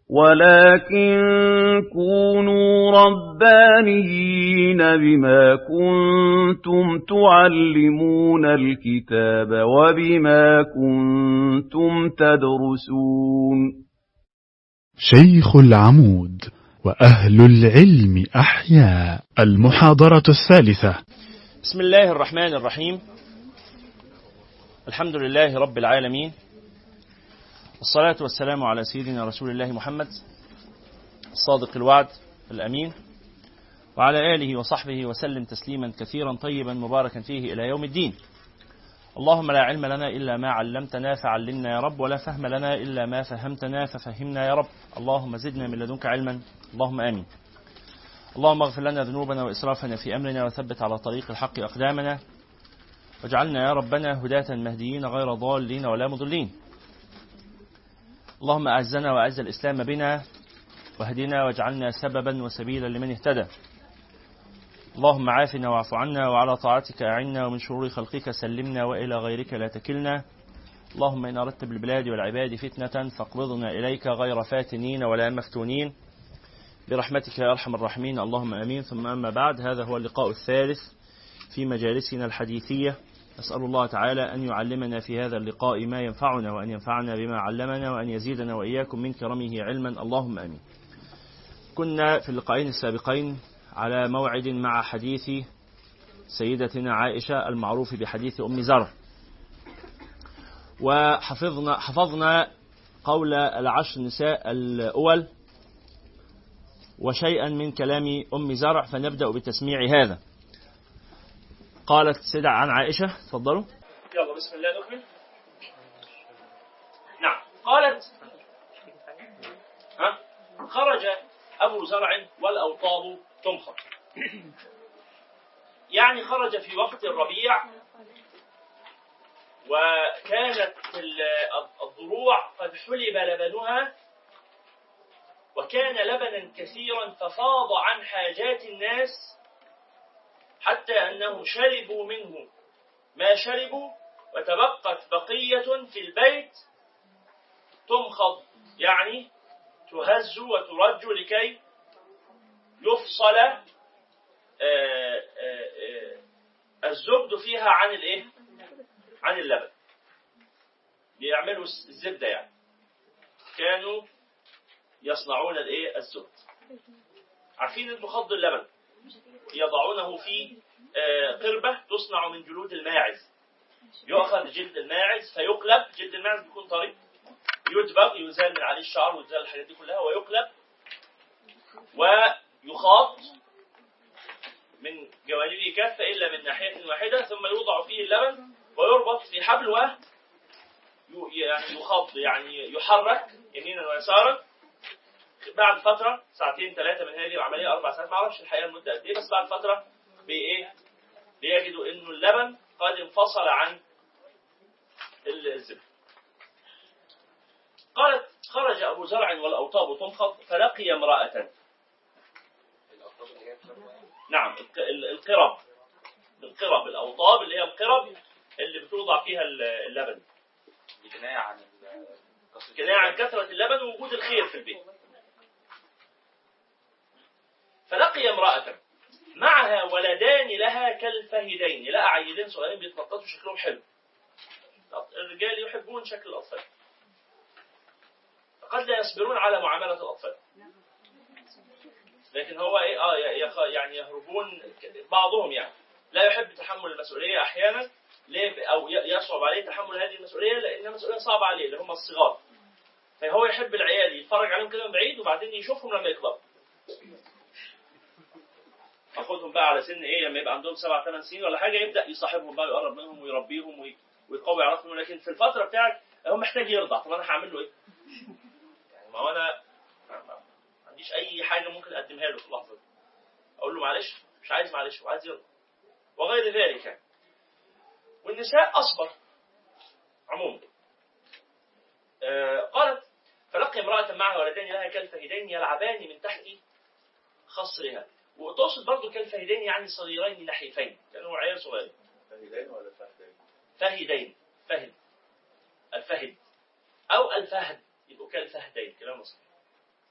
ولكن كونوا ربانيين بما كنتم تعلمون الكتاب وبما كنتم تدرسون شيخ العمود وأهل العلم أحياء المحاضرة الثالثة بسم الله الرحمن الرحيم الحمد لله رب العالمين والصلاة والسلام على سيدنا رسول الله محمد الصادق الوعد الأمين وعلى آله وصحبه وسلم تسليما كثيرا طيبا مباركا فيه إلى يوم الدين اللهم لا علم لنا إلا ما علمتنا فعلمنا يا رب ولا فهم لنا إلا ما فهمتنا ففهمنا يا رب اللهم زدنا من لدنك علما اللهم آمين اللهم اغفر لنا ذنوبنا وإسرافنا في أمرنا وثبت على طريق الحق أقدامنا واجعلنا يا ربنا هداة مهديين غير ضالين ولا مضلين اللهم أعزنا وأعز الإسلام بنا واهدنا واجعلنا سببا وسبيلا لمن اهتدى اللهم عافنا واعف عنا وعلى طاعتك أعنا ومن شرور خلقك سلمنا وإلى غيرك لا تكلنا اللهم إن أردت بالبلاد والعباد فتنة فاقبضنا إليك غير فاتنين ولا مفتونين برحمتك يا أرحم الراحمين اللهم أمين ثم أما بعد هذا هو اللقاء الثالث في مجالسنا الحديثية أسأل الله تعالى أن يعلمنا في هذا اللقاء ما ينفعنا وأن ينفعنا بما علمنا وأن يزيدنا وإياكم من كرمه علما اللهم آمين كنا في اللقاءين السابقين على موعد مع حديث سيدتنا عائشة المعروف بحديث أم زرع وحفظنا حفظنا قول العشر نساء الأول وشيئا من كلام أم زرع فنبدأ بتسميع هذا قالت سيدة عن عائشة تفضلوا يلا بسم الله نكمل نعم قالت ها خرج أبو زرع والأوطاب تمخر يعني خرج في وقت الربيع وكانت الضروع قد حلب لبنها وكان لبنا كثيرا ففاض عن حاجات الناس حتى أنهم شربوا منه ما شربوا وتبقت بقية في البيت تمخض يعني تهز وترج لكي يفصل آه، آه، آه، الزبد فيها عن الايه عن اللبن بيعملوا الزبدة يعني كانوا يصنعون الايه الزبد عارفين انتوا خض اللبن يضعونه في قربة تصنع من جلود الماعز يؤخذ جلد الماعز فيقلب جلد الماعز بيكون طري يدبغ يزال من عليه الشعر ويزال الحاجات دي كلها ويقلب ويخاط من جوانبه كافة إلا من ناحية واحدة ثم يوضع فيه اللبن ويربط في حبل و يعني يخض يعني يحرك يمينا ويسارا بعد فترة ساعتين ثلاثة من هذه العملية أربع ساعات ما أعرفش الحقيقة المدة قد إيه بس بعد فترة بإيه بيجدوا إنه اللبن قد انفصل عن الزبد قالت خرج أبو زرع والأوطاب تنخض فلقي امرأة نعم القرب القرب الأوطاب اللي هي القرب اللي بتوضع فيها اللبن كناية عن كناية عن كثرة اللبن ووجود الخير في البيت فلقي امرأة معها ولدان لها كالفهدين لقى عيلين صغيرين بيتنططوا شكلهم حلو الرجال يحبون شكل الأطفال قد لا يصبرون على معاملة الأطفال لكن هو ايه اه يعني يهربون بعضهم يعني لا يحب تحمل المسؤولية أحيانا ليه أو يصعب عليه تحمل هذه المسؤولية لأنها مسؤولية صعبة عليه اللي هم الصغار فهو يحب العيال يتفرج عليهم كده من بعيد وبعدين يشوفهم لما يكبروا أخذهم بقى على سن إيه لما يبقى عندهم سبع ثمان سنين ولا حاجة يبدأ يصاحبهم بقى ويقرب منهم ويربيهم ويقوي علاقتهم لكن في الفترة بتاعت هو محتاج يرضع طب أنا هعمل له إيه؟ يعني ما هو أنا ما عنديش أي حاجة ممكن أقدمها له في اللحظة دي أقول له معلش مش عايز معلش وعايز يرضع وغير ذلك يعني. والنساء أصبر عموما آه قالت فلقي امرأة معها ولدين لها كالفهدين يلعبان من تحت خصرها وتقصد برضه كالفهدين يعني صغيرين نحيفين كانوا عيال صغيرين فهدين ولا فهدين؟ فهدين فهد الفهد أو الفهد يبقوا كالفهدين كلام صحيح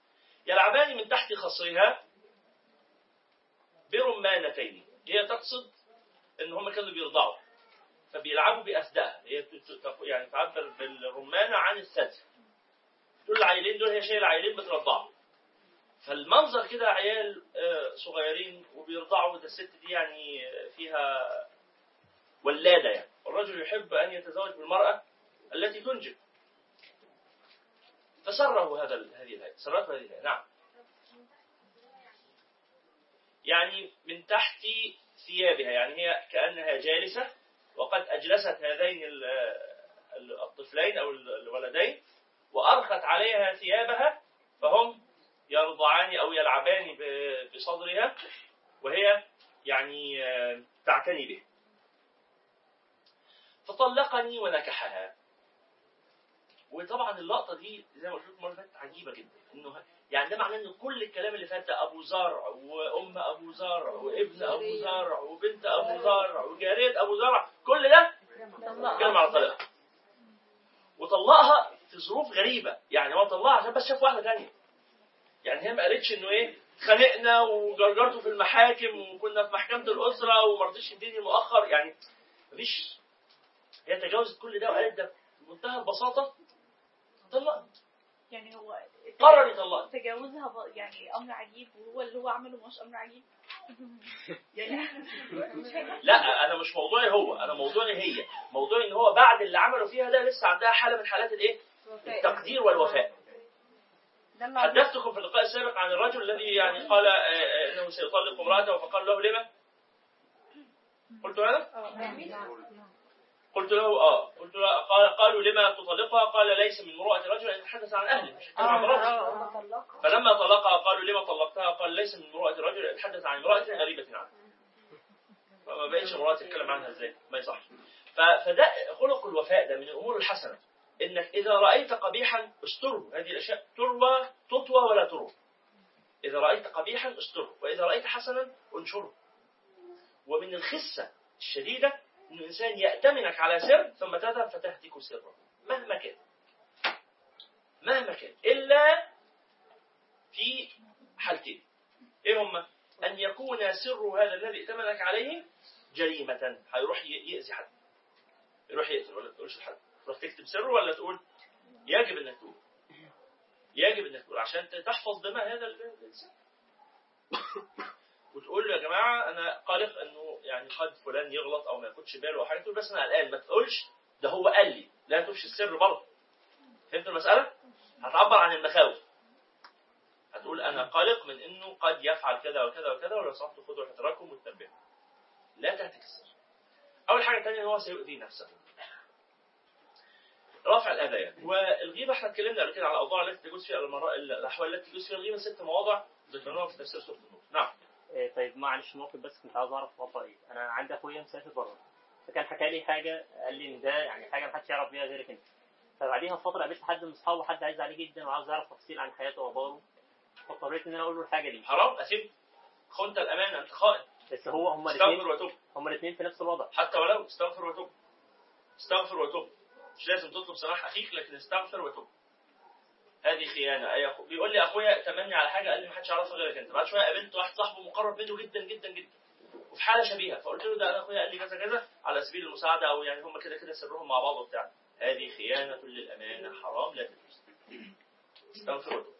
يلعبان من تحت خصرها برمانتين هي تقصد ان هم كانوا بيرضعوا فبيلعبوا بأسداء هي ت- ت- يعني تعبر بالرمانة عن الثدي دول العيلين دول هي شايله عيلين بترضعوا فالمنظر كده عيال آه، صغيرين وبيرضعوا ده الست دي يعني آه، فيها ولادة يعني والرجل يحب أن يتزوج بالمرأة التي تنجب فسره هذا ال- هذه الهيئة سرته هذه الهيئة نعم يعني من تحت ثيابها يعني هي كأنها جالسة وقد أجلست هذين ال- ال- الطفلين أو ال- الولدين وأرخت عليها ثيابها فهم يرضعان أو يلعبان ب- بصدرها وهي يعني آه، تعتني به فطلقني ونكحها وطبعا اللقطه دي زي ما قلت لكم مره فاتت عجيبه جدا انه يعني ده معناه ان كل الكلام اللي فات ده ابو زرع وام ابو زرع وابن ابو زرع وبنت ابو زرع وجاريه ابو زرع كل ده كلام على طلاق وطلقها في ظروف غريبه يعني هو طلقها عشان بس شاف واحده ثانيه يعني هي ما قالتش انه ايه اتخانقنا وجرجرته في المحاكم وكنا في محكمه الاسره وما رضيش يديني مؤخر يعني مفيش هي تجاوزت كل ده وقالت ده بمنتهى البساطه طلقت يعني هو قرر يطلقني تجاوزها ب- يعني امر عجيب وهو اللي هو عمله مش امر عجيب يعني لا انا مش موضوعي هو انا موضوعي هي موضوعي ان هو بعد اللي عملوا فيها ده لسه عندها حاله من حالات الايه التقدير والوفاء ده اللي حدثتكم في اللقاء السابق عن الرجل الذي يعني قال آه، آه، انه سيطلق امراته فقال له لما قلت هذا قلت له اه قلت له قال قالوا لما تطلقها قال ليس من مروءه رجل ان يتحدث عن اهله مش يتكلم عن مراته فلما طلقها قالوا لما طلقتها قال ليس من مروءه رجل ان يتحدث عن امراه غريبه عنه فما بقتش امراه تتكلم عنها ازاي ما يصحش ف- فده خلق الوفاء ده من الامور الحسنه انك اذا رايت قبيحا استره هذه الاشياء تروى تطوى ولا تروى اذا رايت قبيحا استره واذا رايت حسنا انشره ومن الخسه الشديده ان الانسان ياتمنك على سر ثم تذهب فتهتك سره مهما كان مهما كان الا في حالتين ايه هما ان يكون سر هذا الذي ائتمنك عليه جريمه هيروح ي- يأذي حد يروح يقتل ولا تقولش لحد تروح تكتب سره ولا تقول يجب انك تقول يجب انك تقول عشان تحفظ دماء هذا ال- الانسان وتقول له يا جماعه انا قلق انه يعني قد فلان يغلط او ما ياخدش باله او حاجه تقول بس انا قلقان ما تقولش ده هو قال لي لا تفشي السر برضه فهمت المساله؟ هتعبر عن المخاوف هتقول انا قلق من انه قد يفعل كذا وكذا وكذا ولو سمحتوا خدوا حذركم وتنبهوا لا تهتك السر اول حاجه ثانيه هو سيؤذي نفسه رفع الاذى يعني والغيبه احنا اتكلمنا قبل كده على الاوضاع التي تجوز فيها المرا... الاحوال التي تجوز فيها الغيبه ست مواضع ذكرناها في تفسير سوره النور نعم إيه طيب معلش موقف بس كنت عاوز اعرف وضعه ايه انا عندي اخويا مسافر بره فكان حكى لي حاجه قال لي ان ده يعني حاجه محدش يعرف بيها غيرك انت فبعديها بفتره قابلت حد من اصحابه حد عايز عليه جدا وعاوز يعرف تفاصيل عن حياته واخباره فاضطريت ان انا اقول له الحاجه دي حرام اثم خنت الامانه انت خائن بس هو هما الاثنين استغفر وتوب هما الاثنين في نفس الوضع حتى ولو استغفر وتوب استغفر وتوب مش لازم تطلب سماح اخيك لكن استغفر وتوب هذه خيانه أي أخو... بيقول لي اخويا تمني على حاجه قال لي ما حدش يعرفها غيرك انت بعد شويه قابلت واحد صاحبه مقرب منه جدا جدا جدا وفي حاله شبيهه فقلت له ده انا اخويا قال لي كذا كذا على سبيل المساعده او يعني هم كده كده سرهم مع بعض وبتاع هذه خيانه للامانه حرام لا تجوز استغفر وتوب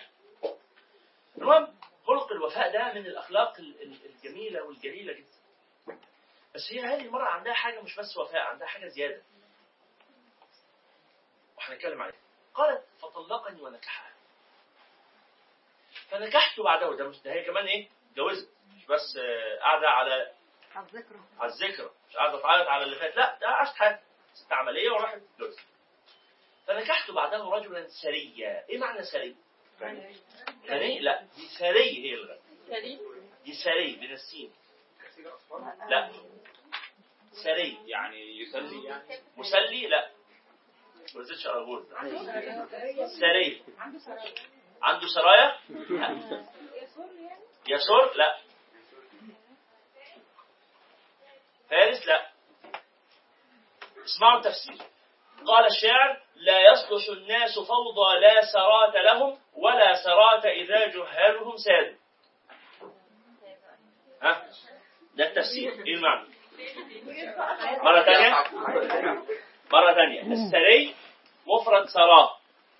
المهم خلق الوفاء ده من الاخلاق ال- ال- الجميله والجليله جدا بس هي هذه المرأة عندها حاجة مش بس وفاء عندها حاجة زيادة وهنتكلم عليها قالت فطلقني ونكحها فنكحت بعده ده مش ده هي كمان ايه جوزت مش بس آه، قاعدة على على الذكرى على الذكرى مش قاعدة تعيط على اللي فات لا ده عاشت حياتها ست عملية وراحت جوزت فنكحت بعده رجلا سريا ايه معنى سري؟ غني لا دي سري هي الغني دي سري من السين لا سري يعني يسلي يعني مسلي لا ما زدتش على الغول سري عنده سرايا لا. يسر لا فارس لا اسمعوا التفسير قال الشاعر لا يصلح الناس فوضى لا سرات لهم ولا سرات إذا جهالهم سادوا ها ده التفسير ايه المعنى مرة ثانية مرة ثانية السري مفرد سراه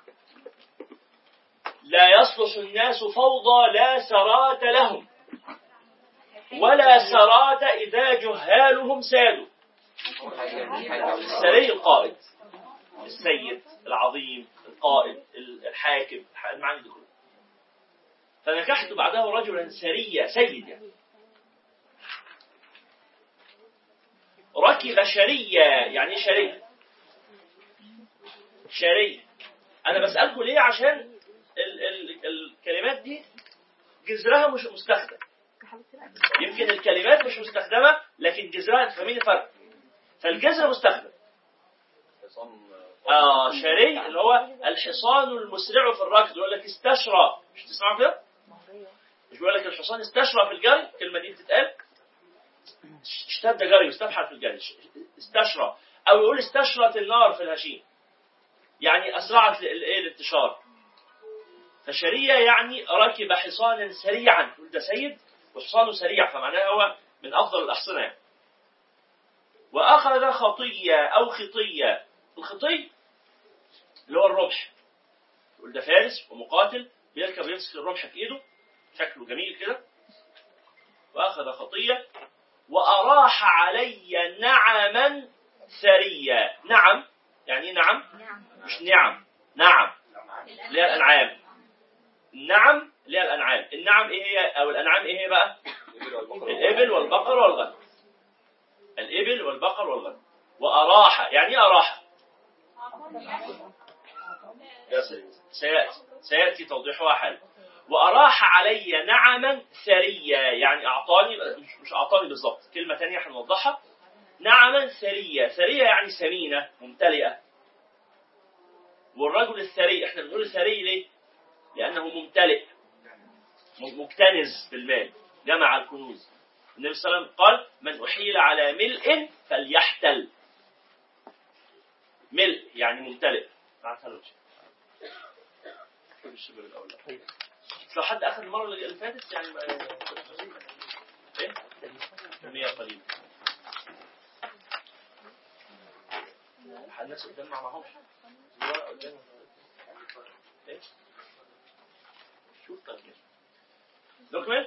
لا يصلح الناس فوضى لا سرات لهم ولا سرات إذا جهالهم سادوا السري القائد السيد العظيم القائد الحاكم المعاني دي كلها فنكحت بعده رجلا سريا سيد يعني ركب شريا يعني إيه شري شري انا بسالكم ليه عشان ال ال الكلمات دي جذرها مش مستخدم يمكن الكلمات مش مستخدمه لكن جذرها انت فاهمين الفرق فالجذر مستخدم اه شري اللي هو الحصان المسرع في الركض يقول لك استشرى مش تسمعوا كده مش بيقول لك الحصان استشرى في الجري الكلمه دي بتتقال اشتد جري استفحل في الجري استشرى او يقول استشرت النار في الهشيم يعني اسرعت الايه الانتشار فشرية يعني ركب حصانا سريعا تقول ده سيد وحصانه سريع فمعناه هو من افضل الاحصنه يعني. واخذ خطيه او خطيه الخطي اللي هو الرمح تقول ده فارس ومقاتل بيركب يمسك الرمح في ايده شكله جميل كده واخذ خطيه واراح علي نعما ثريا نعم يعني ايه نعم مش نعم نعم اللي هي الانعام النعم اللي هي الانعام النعم ايه هي او الانعام ايه هي بقى الابل والبقر والغنم الابل والبقر والغنم واراح يعني ايه اراح يا سيدي سياتي سياتي توضيحها حالا واراح علي نعما ثريا يعني اعطاني مش, مش اعطاني بالظبط كلمه ثانيه هنوضحها نعما ثريا ثريا يعني سمينه ممتلئه والرجل الثري احنا بنقول ثري ليه لانه ممتلئ مكتنز بالمال جمع الكنوز النبي صلى الله عليه وسلم قال من احيل على ملء فليحتل ملء يعني ممتلئ مع ثلج الشبر الاول لو حد اخذ المره اللي فاتت يعني ما ايه كميه قليله الناس قدام ما معهمش الورقه قدام ايه شوف طيب نكمل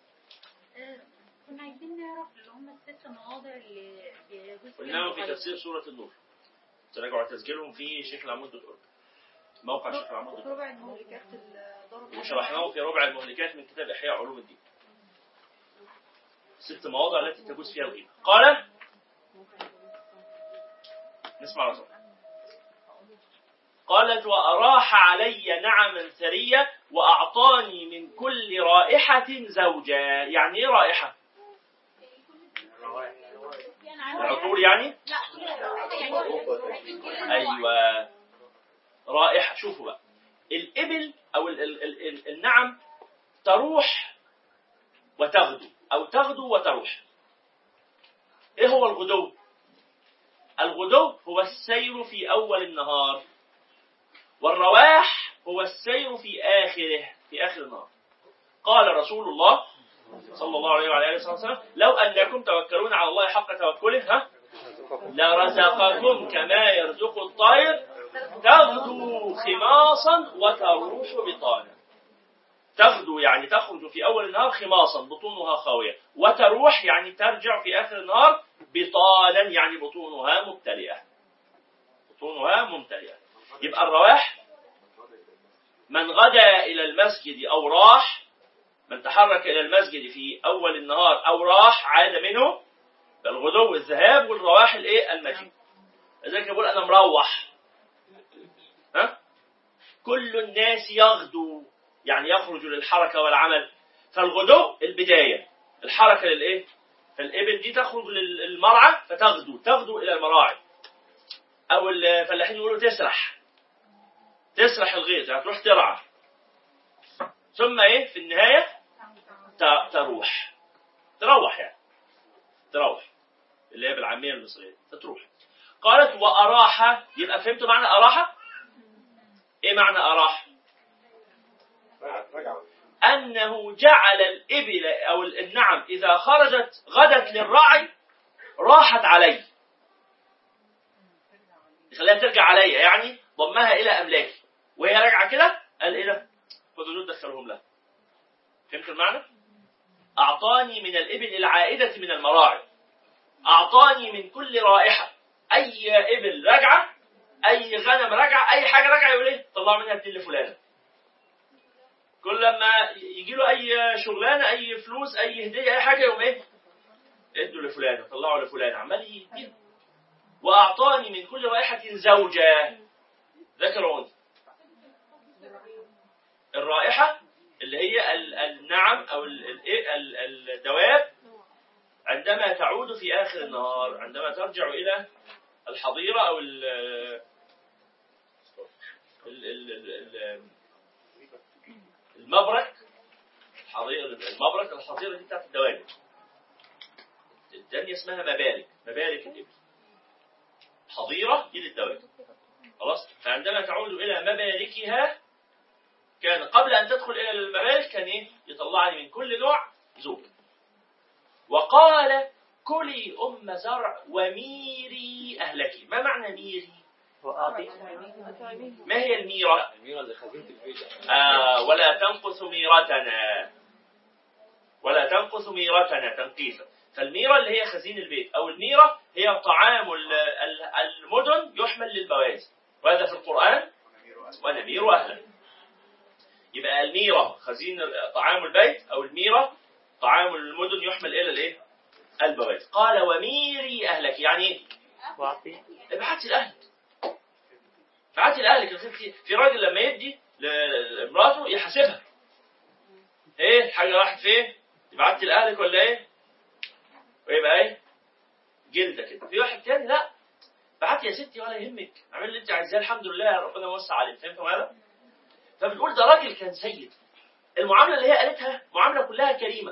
كنا عايزين نعرف اللي هم الست مواضع اللي بيجوز قلناهم في تفسير سوره النور تراجعوا تسجيلهم في شيخ العمود دوت اورج موقع شيخ العمود دوت ربع المملكات الضرب وشرحناه في ربع المهلكات من كتاب احياء علوم الدين ست مواضع التي تجوز فيها الغيبه قال نسمع رسول قالت وأراح علي نعما ثريا وأعطاني من كل رائحة زوجا يعني إيه رائحة؟ العطور يعني؟ أيوة رائحة شوفوا بقى الإبل أو ال ال ال ال النعم تروح وتغدو أو تغدو وتروح إيه هو الغدو؟ الغدو هو السير في أول النهار والرواح هو السير في آخره في آخر النهار قال رسول الله صلى الله عليه وعلى آله وسلم لو أنكم توكلون على الله حق توكله ها لرزقكم كما يرزق الطير تغدو خماصا وتروح بطانا تغدو يعني تخرج في أول النهار خماصا بطونها خاوية وتروح يعني ترجع في آخر النهار بطانا يعني بطونها ممتلئة بطونها ممتلئة يبقى الرواح من غدا إلى المسجد أو راح من تحرك إلى المسجد في أول النهار أو راح عاد منه الغدو الذهاب والرواح الإيه المجيء لذلك يقول أنا مروح ها كل الناس يغدو يعني يخرج للحركة والعمل فالغدو البداية الحركة للإيه فالإبل دي تخرج للمرعى فتغدو تغدو إلى المراعي أو الفلاحين يقولوا تسرح تسرح الغيط يعني تروح ترعى ثم ايه في النهاية تروح تروح يعني تروح اللي هي بالعامية المصرية تروح قالت وأراح يبقى فهمتوا معنى أراح ايه معنى أراح أنه جعل الإبل أو النعم إذا خرجت غدت للرعي راحت عليه خليها ترجع عليا يعني ضمها إلى أملاكي وهي راجعة كده قال إيه ده؟ خدوا دول دخلهم لها فهمت المعنى؟ أعطاني من الإبل العائدة من المراعي أعطاني من كل رائحة أي إبل راجعة أي غنم راجعة أي حاجة راجعة يقول إيه؟ طلعوا منها اتنين لفلانة كل لما يجي له أي شغلانة أي فلوس أي هدية أي حاجة يقوم إيه؟ ادوا لفلانة طلعوا لفلانة عمال يديله وأعطاني من كل رائحة زوجة ذكر وأنثى الرائحة اللي هي ال- النعم أو ال- ال- إيه؟ ال- الدواب عندما تعود في آخر النهار عندما ترجع إلى الحظيرة أو ال ال- ال- ال- ال- المبرك الحظيرة المبرك الحظيرة دي بتاعت الدواب الثانية اسمها مبارك مبارك الإبل حظيرة دي للدواب خلاص فعندما تعود إلى مباركها كان قبل أن تدخل إلى المبارك كان إيه يطلع لي من كل نوع زوج وقال كلي أم زرع وميري أهلك ما معنى ميري وأعطي ما هي الميرة الميرة اللي خزينة البيت آه ولا تنقص ميرتنا ولا تنقص ميرتنا تنقيصا فالميرة اللي هي خزين البيت أو الميرة هي طعام ال- ال- المدن يحمل للبوازي وهذا في القرآن ونمير أهلا يبقى الميرة خزين طعام البيت أو الميرة طعام المدن يحمل إلى الإيه؟ البوازي قال وميري أهلك يعني إيه؟ وأعطي ابعتي لاهلك ابعتي لاهلك الخير في- في راجل لما يدي ل- لمراته يحاسبها ايه الحاجه راحت فين بعتي لاهلك ولا ايه ويبقى ايه جلده كده في واحد تاني لا بعتي يا ستي ولا يهمك اعملي اللي انت عايزاه الحمد لله ربنا يوسع عليك فهمت هذا فبنقول ده راجل كان سيد المعامله اللي هي قالتها معامله كلها كريمه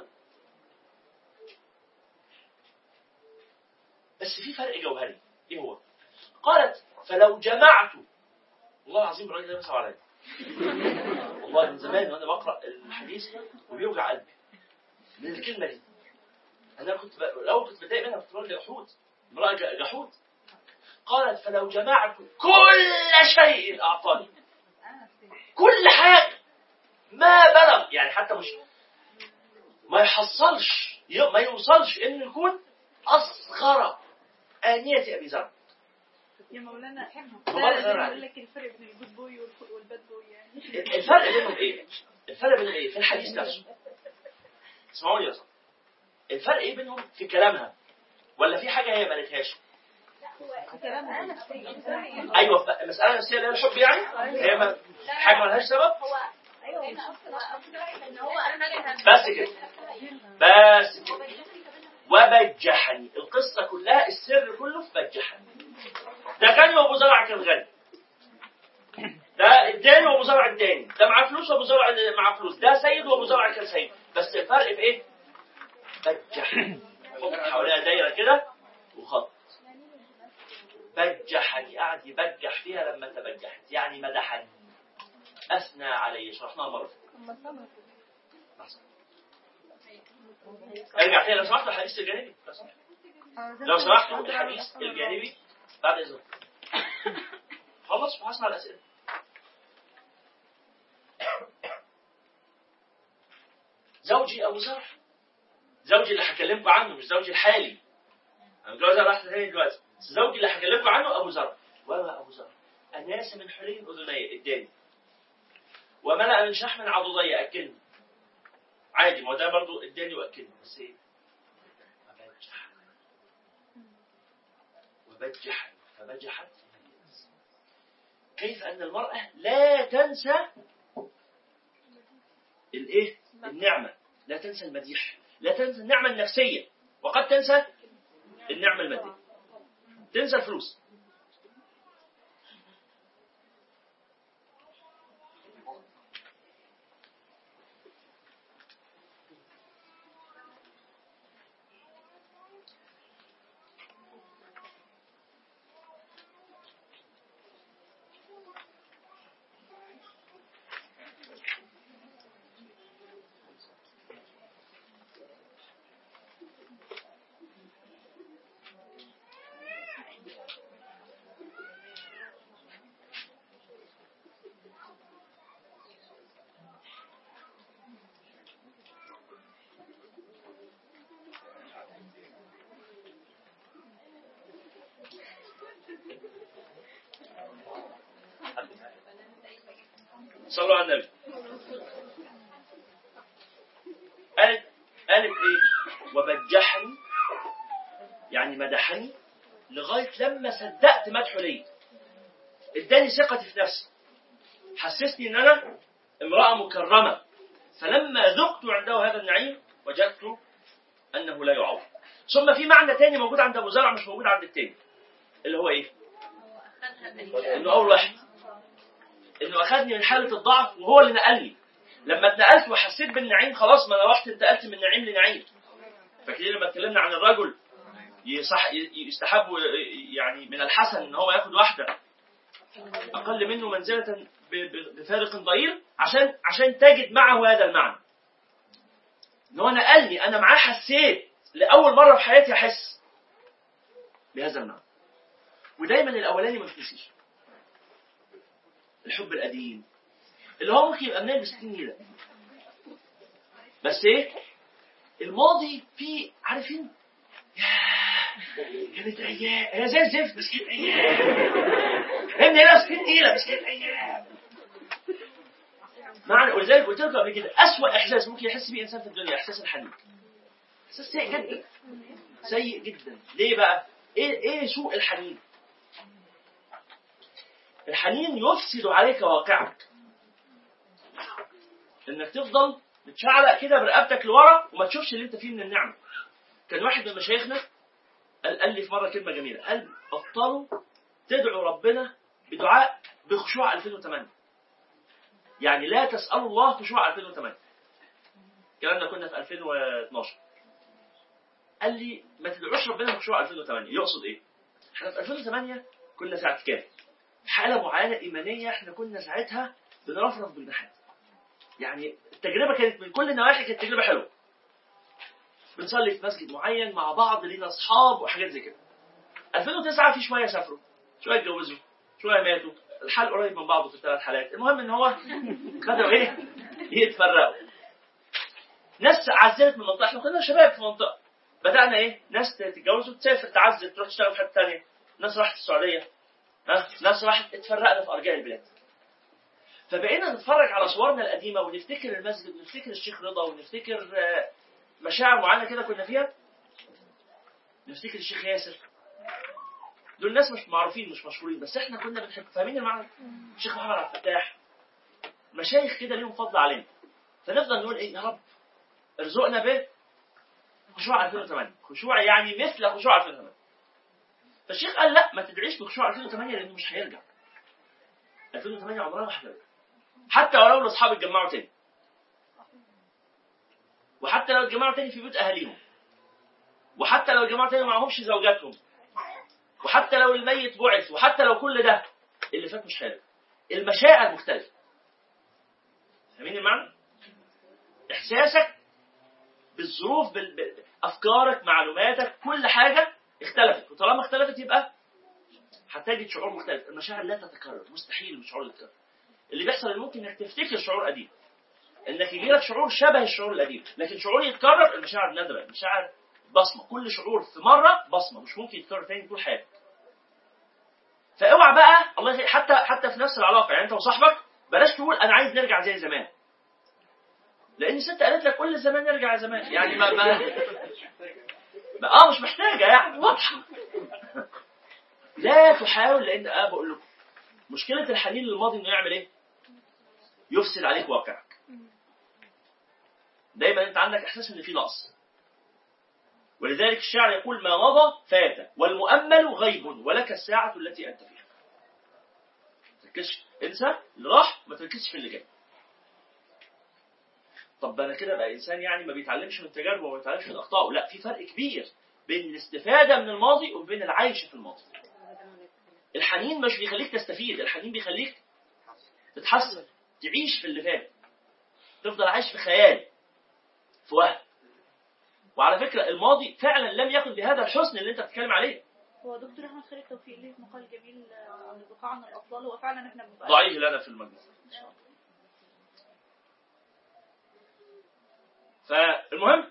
بس في فرق جوهري ايه هو قالت فلو جمعت والله العظيم الراجل ده بيصعب عليا والله من زمان وانا بقرا الحديث وبيوجع قلبي من الكلمه دي انا كنت ب... الاول كنت بتضايق منها كنت بقول جحود امراه ج- جحود قالت فلو جمعت كل شيء اعطاني كل حاجه ما بلغ يعني حتى مش ما يحصلش ي- ما يوصلش انه يكون اصغر انيه ابي ذر يا مولانا والله ده خير بيقول عليك. لك الفرق بين الجود بوي والف- والباد بوي يعني الفرق بينهم ايه؟ الفرق بينهم ايه؟ في الحديث نفسه. اسمعوني يا صاحبي. الفرق ايه بينهم في كلامها؟ ولا في حاجه هي ما قالتهاش؟ كلام نفسي ايوه ف- مساله نفسيه اللي هي الحب يعني؟ هي ما حاجه ما لهاش سبب؟ بس كده بس كده وبجحني القصه كلها السر كله في بجحني ده كان وابو زرع كان غني ده التاني وابو زرع التاني ده معاه فلوس وابو زرع معاه فلوس ده سيد وابو زرع كان سيد بس الفرق في ايه؟ بجحني حط حواليها دايره كده وخط بجحني قعد يبجح فيها لما تبجحت يعني مدحني اثنى علي شرحناها مره لحظة. ارجع تاني لو سمحت الحديث الجانبي لو سمحت. لو سمحت الحديث الجانبي بعد اذنك خلص وهسمع الاسئله زوجي ابو زرع زوجي اللي هكلمكم عنه مش زوجي الحالي انا متجوز على واحده ثانيه دلوقتي بس زوجي اللي هكلمكم عنه ابو زرع وما ابو زرع اناس من حلي اذني اداني وملأ من شحم عضدي اكلني عادي ما هو ده برضه اداني واكلني بس ايه وبجح وبجح فبجحت كيف ان المراه لا تنسى الايه النعمه لا تنسى المديح لا تنسى النعمه النفسيه وقد تنسى النعمه الماديه تنسى الفلوس صلوا على النبي قالت قالت ايه وبجحني يعني مدحني لغايه لما صدقت مدحه ليا اداني ثقتي في نفسي حسسني ان انا امراه مكرمه فلما ذقت عنده هذا النعيم وجدت انه لا يعوض ثم في معنى تاني موجود عند ابو زرع مش موجود عند التاني اللي هو ايه انه اول واحد انه اخذني من حاله الضعف وهو اللي نقلني لما اتنقلت وحسيت بالنعيم خلاص ما انا رحت انتقلت من نعيم لنعيم فاكرين لما اتكلمنا عن الرجل يصح يستحب يعني من الحسن ان هو ياخد واحده اقل منه منزله ب- ب- بفارق ضئيل عشان عشان تجد معه هذا المعنى ان هو نقلني انا معاه حسيت لاول مره في حياتي احس بهذا المعنى ودايما الاولاني ما بيتنسيش الحب القديم اللي هو ممكن يبقى منين ب 60 نيله بس ايه الماضي فيه عارفين ياه كانت ايام هي زي الزفت بس كانت ايام فهمني هنا 60 نيله بس كانت ايام معنى ولذلك قلت لكم قبل كده اسوء احساس ممكن يحس بيه انسان في الدنيا احساس الحنين احساس سيء جدا سيء جدا ليه بقى ايه ايه سوء الحنين الحنين يفسد عليك واقعك انك تفضل متشعلق كده برقبتك لورا وما تشوفش اللي انت فيه من النعمه كان واحد من مشايخنا قال, قال لي في مره كلمه جميله قال بطلوا تدعوا ربنا بدعاء بخشوع 2008 يعني لا تسالوا الله خشوع 2008 الكلام ده كنا في 2012 قال لي ما تدعوش ربنا بخشوع 2008 يقصد ايه؟ احنا في 2008 كنا في اعتكاف حاله معينه ايمانيه احنا كنا ساعتها بنرفرف بالجناحات يعني التجربه كانت من كل النواحي كانت تجربه حلوه بنصلي في مسجد معين مع بعض لينا اصحاب وحاجات زي كده 2009 في شويه سافروا شويه اتجوزوا شويه ماتوا الحال قريب من بعضه في الثلاث حالات المهم ان هو بدأوا ايه يتفرقوا ناس عزلت من منطقه احنا كنا شباب في منطقه بدانا ايه ناس تتجوز وتسافر تعزل تروح تشتغل في حته ثانيه ناس راحت السعوديه ها ناس راحت اتفرقنا في ارجاء البلاد فبقينا نتفرج على صورنا القديمه ونفتكر المسجد ونفتكر الشيخ رضا ونفتكر آه، مشاعر معينه كده كنا فيها نفتكر الشيخ ياسر دول ناس مش معروفين مش مشهورين بس احنا كنا بنحب فاهمين المعنى الشيخ محمد عبد الفتاح مشايخ كده ليهم فضل علينا فنفضل نقول ايه يا رب ارزقنا به خشوع 2008 خشوع يعني مثل خشوع 2008 فالشيخ قال لا ما تدعيش بخشوع 2008 لانه مش هيرجع 2008 عمرها ما هترجع حتى ولو الاصحاب اتجمعوا تاني وحتى لو اتجمعوا تاني في بيوت اهاليهم وحتى لو اتجمعوا تاني معهمش زوجاتهم وحتى لو الميت بعث وحتى لو كل ده اللي فات مش هيرجع المشاعر مختلفه فاهمين المعنى؟ احساسك بالظروف بال... بال- افكارك معلوماتك كل حاجه اختلفت وطالما اختلفت يبقى هتجد شعور مختلف المشاعر لا تتكرر مستحيل الشعور يتكرر اللي بيحصل إن ممكن انك تفتكر شعور قديم انك يجي لك شعور شبه الشعور القديم لكن شعور يتكرر المشاعر نادره المشاعر بصمه كل شعور في مره بصمه مش ممكن يتكرر تاني طول حياتك فاوعى بقى الله يخليك حتى حتى في نفس العلاقه يعني انت وصاحبك بلاش تقول انا عايز نرجع زي زمان لان الست قالت لك كل زمان نرجع زمان يعني ما ما, ما اه مش محتاجه يعني واضحه لا تحاول لان اه بقول لكم مشكله الحنين للماضي انه يعمل ايه؟ يفسد عليك واقعك دايما انت عندك احساس ان في نقص ولذلك الشاعر يقول ما مضى فات والمؤمل غيب ولك الساعة التي أنت فيها تركزش انسى اللي راح ما تركزش في اللي جاي طب انا كده بقى انسان يعني ما بيتعلمش من تجاربه وما بيتعلمش من اخطائه لا في فرق كبير بين الاستفاده من الماضي وبين العيش في الماضي الحنين مش بيخليك تستفيد الحنين بيخليك تتحسن تعيش في اللي فات تفضل عايش في خيال في وهم وعلى فكره الماضي فعلا لم يكن بهذا الحسن اللي انت بتتكلم عليه هو دكتور احمد خالد توفيق ليه مقال جميل آه، عن البقاء عن الاطلال هو فعلا احنا بنبقى ضعيف لنا في المجلس فالمهم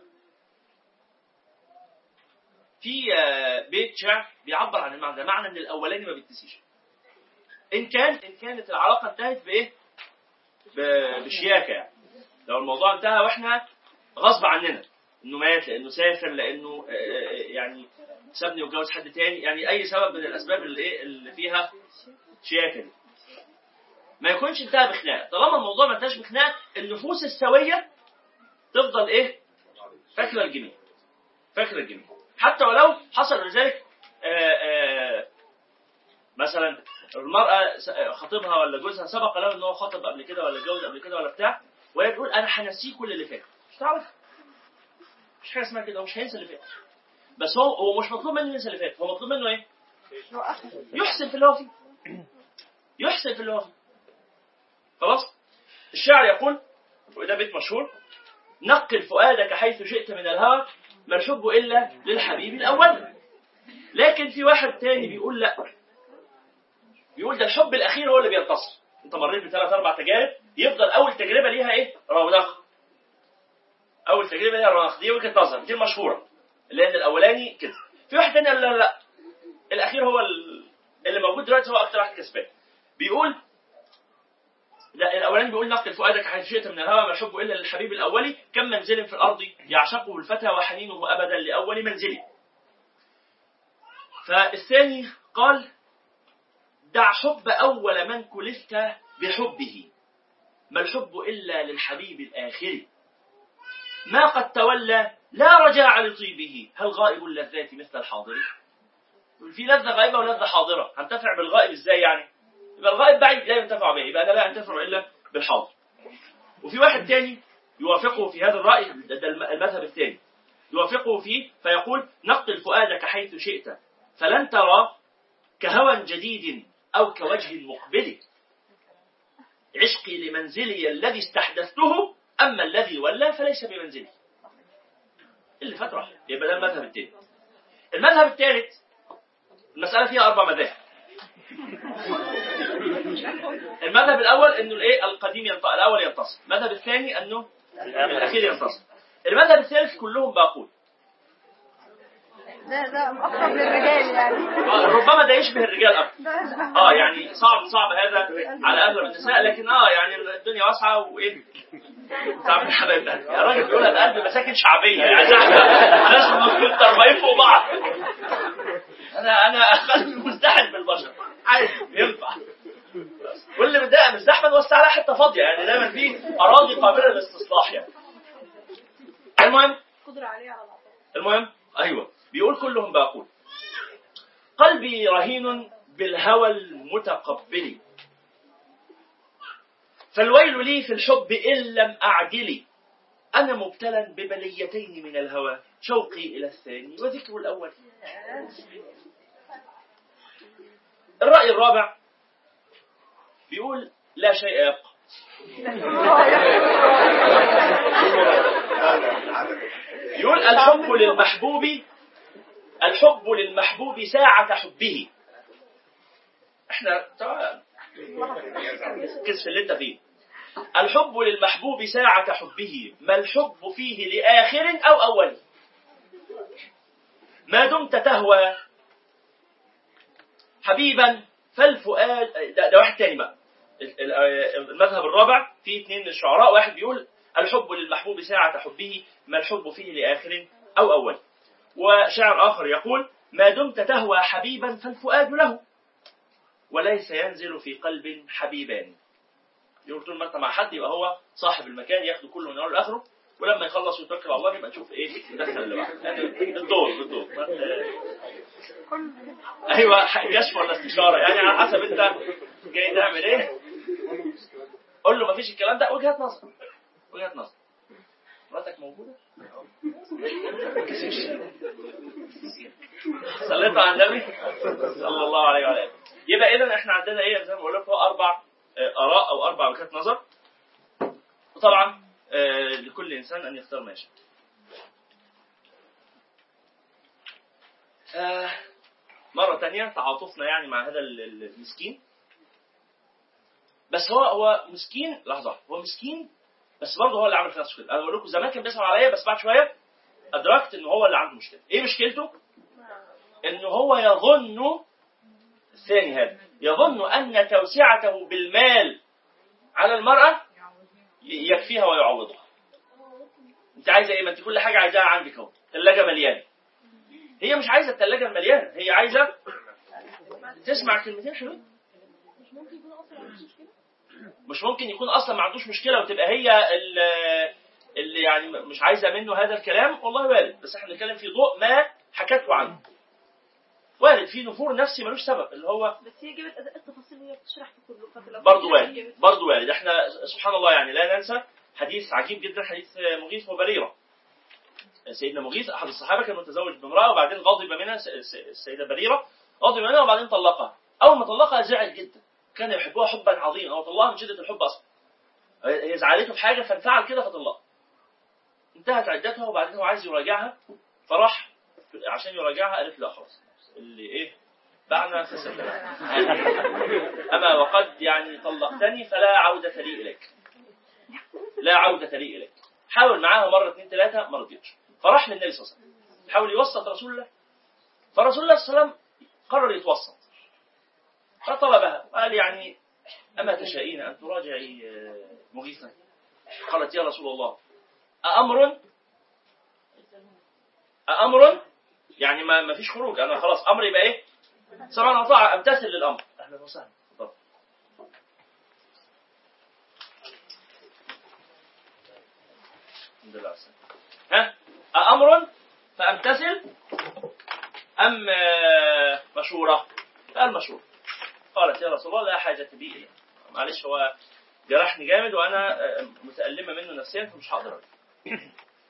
في آه، بيت شعر بيعبر عن المعنى ده معنى ان الاولاني ما بيتنسيش ان كان ان كانت العلاقه انتهت بايه ب- بشياكه يعني لو الموضوع انتهى واحنا غصب عننا انه مات لانه سافر لانه آه، آه، يعني سابني واتجوز حد تاني يعني اي سبب من الاسباب اللي ايه اللي فيها شياكه دي ما يكونش انتهى بخناقه طالما الموضوع ما انتهاش بخناقه النفوس السويه تفضل ايه فاكره الجميع فاكره الجميع حتى ولو حصل لذلك آه، آه، مثلا المرأة س- خطيبها ولا جوزها سبق له ان هو خطب قبل كده ولا اتجوز قبل كده ولا بتاع وهي تقول انا هنسيه كل اللي فات مش تعرف مش حاجه اسمها كده هو مش هينسى اللي فات بس هو هو مش مطلوب منه ينسى اللي فات هو مطلوب منه ايه؟ يحسن في اللي هو فيه يحسن في اللي هو فيه خلاص الشاعر يقول وده بيت مشهور نقل فؤادك حيث شئت من الهوى ما الحب الا للحبيب الاول لكن في واحد تاني بيقول لا بيقول ده الحب الاخير هو اللي بينتصر انت مريت بثلاث اربع تجارب يفضل اول تجربه ليها ايه رونق اول تجربه ليها رونق دي وجهه نظر دي المشهوره لان الاولاني كده في واحد تاني قال لا لا لا الاخير هو ال- اللي موجود دلوقتي هو اكتر واحد كسبان بيقول لا الاولاني بيقول نقل فؤادك حيث شئت من الهوى ما الحب الا للحبيب الاولي كم منزل في الارض يعشقه الفتى وحنينه ابدا لاول منزله فالثاني قال دع حب أول من كلفت بحبه ما الحب إلا للحبيب الآخر ما قد تولى لا رجاع لطيبه هل غائب اللذات مثل الحاضر يقول في لذة غائبة ولذة حاضرة هنتفع بالغائب ازاي يعني يبقى الغائب بعيد لا ينتفع به يبقى أنا لا أنتفع إلا بالحاضر وفي واحد تاني يوافقه في هذا الرأي ده ده الم- المذهب الثاني يوافقه فيه فيقول نقل فؤادك حيث شئت فلن ترى كهوى جديد أو كوجه مقبل عشقي لمنزلي الذي استحدثته أما الذي ولى فليس بمنزلي اللي فات راح يبقى ده المذهب الثاني المذهب الثالث المسألة فيها أربع مذاهب المذهب الأول إنه الإيه القديم ينط... الأول ينتصر المذهب الثاني إنه الأخير ينتصر المذهب الثالث كلهم باقون ده ده اقرب للرجال يعني ربما ده يشبه الرجال أكثر ده اه يعني صعب صعب هذا على اغلب النساء لكن اه يعني الدنيا واسعه وايه صعب من حبايب القلب يا راجل بيقول القلب مساكن شعبيه يعني ناس متربعين فوق بعض انا انا قلبي مزدحم بالبشر عادي ينفع واللي متضايق من الزحمه نوسع لها حته فاضيه يعني دايما في اراضي قابله للاستصلاح يعني المهم قدرة عليه على العطاء المهم ايوه بيقول كلهم باقون قلبي رهين بالهوى المتقبل فالويل لي في الحب إن لم أعدل أنا مبتلى ببليتين من الهوى شوقي إلى الثاني وذكر الأول الرأي الرابع بيقول لا شيء يبقى يقول الحب للمحبوب الحب للمحبوب ساعة حبه احنا طبعا كسف اللي انت فيه الحب للمحبوب ساعة حبه ما الحب فيه لآخر أو أول ما دمت تهوى حبيبا فالفؤاد ده, ده واحد تاني بقى ال- ال- المذهب الرابع في اثنين من الشعراء واحد بيقول الحب للمحبوب ساعة حبه ما الحب فيه لآخر أو أول وشاعر آخر يقول ما دمت تهوى حبيبا فالفؤاد له وليس ينزل في قلب حبيبان يقول طول ما انت مع حد يبقى هو صاحب المكان ياخده كله من اوله لاخره ولما يخلص ويتوكل على الله يبقى نشوف ايه ندخل اللي بعده يعني الدور بالدور ايوه كشف ولا استشاره يعني على حسب انت جاي تعمل ايه قول له مفيش الكلام ده وجهه نظر وجهه نظر مراتك موجوده صليتوا على النبي صلى الله عليه وعلى اله يبقى اذا احنا عندنا ايه زي ما بقول لكم اربع آه، اراء او اربع وجهات نظر وطبعا آه، لكل انسان ان يختار ما يشاء آه، مرة تانية تعاطفنا يعني مع هذا ال- ال- المسكين بس هو هو مسكين لحظة هو مسكين بس برضه هو اللي عامل في نفسه كده انا بقول لكم زمان كان بيسمع عليا بس بعد شوية ادركت ان هو اللي عنده مشكلة ايه مشكلته؟ ان هو يظن الثاني هذا يظن ان توسعته بالمال على المرأة ي- يكفيها ويعوضها انت عايزه ايه ما انت كل حاجه عايزاها عندك اهو ثلاجه مليانه هي مش عايزه الثلاجه المليانه هي عايزه تسمع كلمتين حلوين مش ممكن يكون اصلا ما عندوش مشكله وتبقى هي ال- اللي يعني مش عايزه منه هذا الكلام والله وارد بس احنا بنتكلم في ضوء ما حكته عنه وارد في نفور نفسي ملوش سبب اللي هو بس هي جابت أداء التفاصيل وهي بتشرح في كله فلو برضه وارد برضه وارد احنا سبحان الله يعني لا ننسى حديث عجيب جدا حديث مغيث وبريره سيدنا مغيث احد الصحابه كان متزوج بامراه وبعدين غضب منها س- س- السيده بريره غضب منها وبعدين طلقها اول ما طلقها زعل جدا كان يحبها حبا عظيما هو طلقها من شده الحب اصلا هي هي زعلته في حاجه فانفعل كده فطلقها انتهت عدتها وبعدين هو عايز يراجعها فراح عشان يراجعها قالت لا خلاص اللي ايه بعنا فسدنا اما وقد يعني طلقتني فلا عوده لي اليك لا عودة لي إليك حاول معاها مرة اثنين ثلاثة ما رضيتش فراح للنبي صلى الله عليه وسلم حاول يوسط رسول الله فرسول الله صلى الله عليه وسلم قرر يتوسط فطلبها قال يعني أما تشائين أن تراجعي آه، مغيثا قالت يا رسول الله أأمر أأمر يعني ما ما فيش خروج أنا خلاص أمر يبقى إيه سمعنا وطاعة أمتثل للأمر أهلا وسهلا اتفضل. الحمد لله على السلامة. ها أمر فأمتثل أم آه، مشورة قال مشورة قالت يا رسول الله لا حاجة بي إليه معلش هو جرحني جامد وأنا آه، متألمة منه نفسيا فمش هقدر أرد.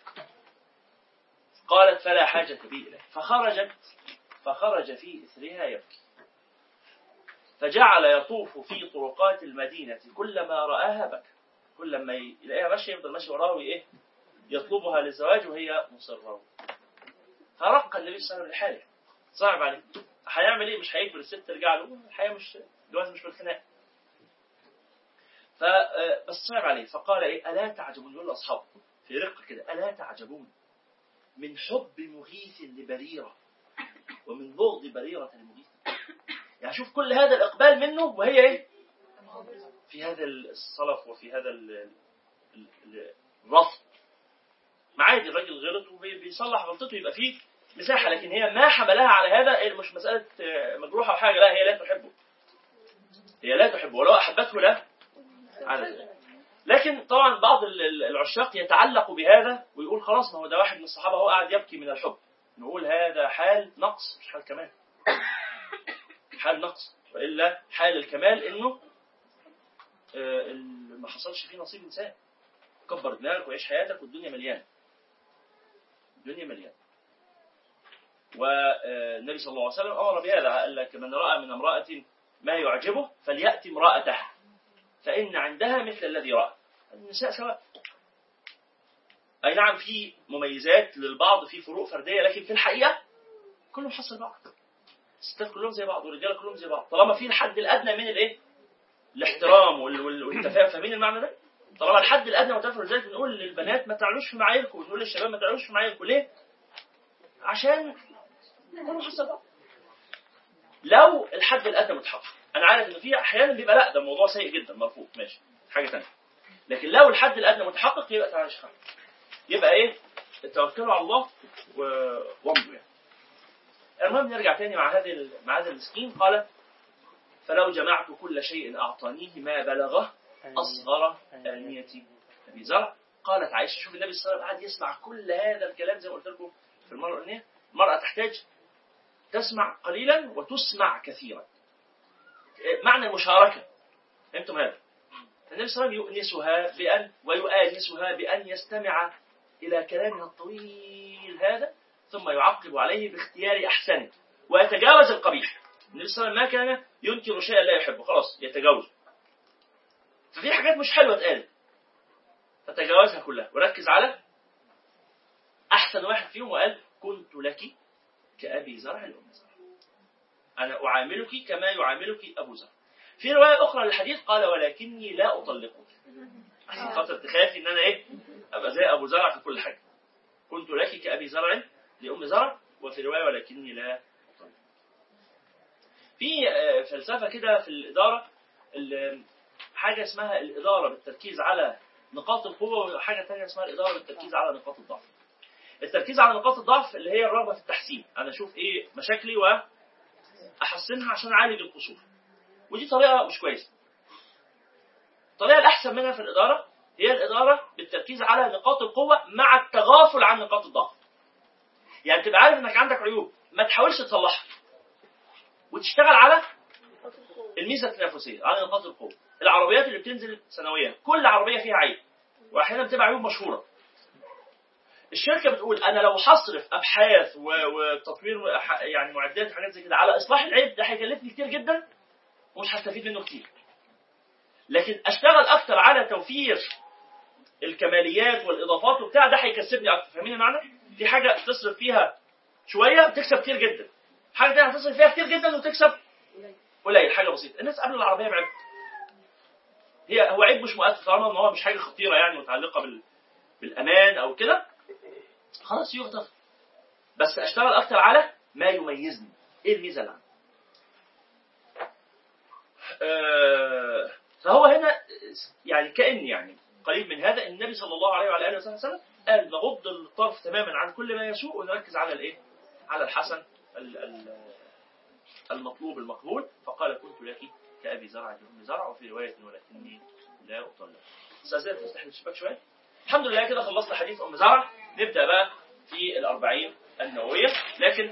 قالت فلا حاجة بي إليه فخرجت فخرج في إثرها يبكي فجعل يطوف في طرقات المدينة كلما رآها بكى كل ما يلاقيها ماشية يفضل ماشي وراها وإيه يطلبها للزواج وهي مصرة فرق النبي صلى الله عليه وسلم لحاله صعب عليه هيعمل ايه مش هيجبر الست ترجع له الحياه مش الجواز مش بالخناق ف آه، بس صعب عليه فقال ايه الا تعجبون يقول لاصحابه في رقه كده الا تعجبون من حب مغيث لبريره ومن بغض بريره لمغيث يعني شوف كل هذا الاقبال منه وهي ايه في هذا الصلف وفي هذا ال- ال- ال- الرفض ما عادي الراجل غلط وبيصلح غلطته يبقى فيه مساحه لكن هي ما حملها على هذا إيه مش مساله آه، مجروحه او حاجه لا هي لا تحبه هي لا تحبه ولو احبته لا على ذلك. لكن طبعا بعض ال- ال- العشاق يتعلق بهذا ويقول خلاص ما هو ده واحد من الصحابه هو قاعد يبكي من الحب نقول هذا حال نقص مش حال كمال حال نقص والا حال الكمال انه آه، ال- ما حصلش فيه نصيب انسان كبر دماغك وعيش حياتك والدنيا مليانه الدنيا مليانه والنبي صلى الله عليه وسلم امر بهذا قال لك من راى من امراه ما يعجبه فلياتي امراته فان عندها مثل الذي راى النساء سواء اي نعم في مميزات للبعض في فروق فرديه لكن في الحقيقه كلهم حصل بعض الستات كلهم زي بعض والرجاله كلهم زي بعض طالما في الحد الادنى من الايه الاحترام وال- وال- والتفاهم فاهمين المعنى ده طالما الحد الادنى والتفاهم لذلك بنقول للبنات ما تعلوش في معاييركم ونقول للشباب ما تعلوش في معاييركم ليه عشان كلهم حصل بعض لو الحد الادنى متحقق انا عارف ان في احيانا بيبقى لا ده الموضوع سيء جدا مرفوض ماشي حاجه ثانيه لكن لو الحد الادنى متحقق يبقى تعالى شخص يبقى ايه توكلوا على الله و- وامضوا يعني المهم نرجع تاني مع هذه ال- مع هذا المسكين قال فلو جمعت كل شيء اعطانيه ما بلغه اصغر انيه ابي زرع قالت عائشه شوف النبي صلى الله عليه وسلم قعد يسمع كل هذا الكلام زي ما قلت لكم في المره الاولانيه المراه تحتاج تسمع قليلا وتسمع كثيرا معنى المشاركه فهمتم هذا النبي صلى الله عليه وسلم يؤنسها بأن ويؤانسها بأن يستمع إلى كلامها الطويل هذا ثم يعقب عليه باختيار أحسنه ويتجاوز القبيح النبي صلى الله عليه وسلم ما كان ينكر شيئا لا يحبه خلاص يتجاوز ففي حاجات مش حلوة اتقالت فتجاوزها كلها وركز على أحسن واحد فيهم وقال كنت لك كأبي زرع لأم زرع أنا أعاملك كما يعاملك أبو زرع في رواية أخرى للحديث قال ولكني لا أطلقك عشان خاطر تخافي إن أنا إيه أبقى زي أبو زرع في كل حاجة كنت لك كأبي زرع لأم زرع وفي رواية ولكني لا أطلق في آه، فلسفة كده في الإدارة ال- حاجة اسمها الإدارة بالتركيز على نقاط القوه وحاجه ثانيه اسمها الاداره والتركيز على نقاط الضعف التركيز على نقاط الضعف اللي هي الرغبه في التحسين انا اشوف ايه مشاكلي واحسنها عشان اعالج القصور ودي طريقه مش كويسه الطريقه الاحسن منها في الاداره هي الاداره بالتركيز على نقاط القوه مع التغافل عن نقاط الضعف يعني تبقى عارف انك عندك عيوب ما تحاولش تصلحها وتشتغل على الميزه التنافسيه على نقاط القوه العربيات اللي بتنزل سنويا كل عربيه فيها عيب واحيانا بتبقى عيوب مشهوره الشركه بتقول انا لو هصرف ابحاث و- وتطوير ح- يعني معدات وحاجات زي كده على اصلاح العيب ده هيكلفني كتير جدا ومش هستفيد منه كتير لكن اشتغل اكتر على توفير الكماليات والاضافات وبتاع ده هيكسبني اكتر فاهمين المعنى؟ في حاجه تصرف فيها شويه بتكسب كتير جدا حاجه تانية هتصرف فيها كتير جدا وتكسب قليل حاجه بسيطه الناس قبل العربيه بعيب هي هو عيب مش مؤثر طالما ان هو مش حاجه خطيره يعني متعلقه بال بالامان او كده خلاص يغتفر بس اشتغل اكتر على ما يميزني ايه الميزه اللي عندي آه، فهو هنا يعني كأن يعني قريب من هذا النبي صلى الله عليه وعلى اله وسلم قال نغض الطرف تماما عن كل ما يسوء ونركز على الايه؟ على الحسن ال- ال- المطلوب المقبول فقال كنت لك كابي زرع لام زرع وفي روايه ولكني لا اطلق. استاذنك تفتح الشباك شويه؟ الحمد لله كده خلصنا حديث ام زرع نبدا بقى في الأربعين النوويه لكن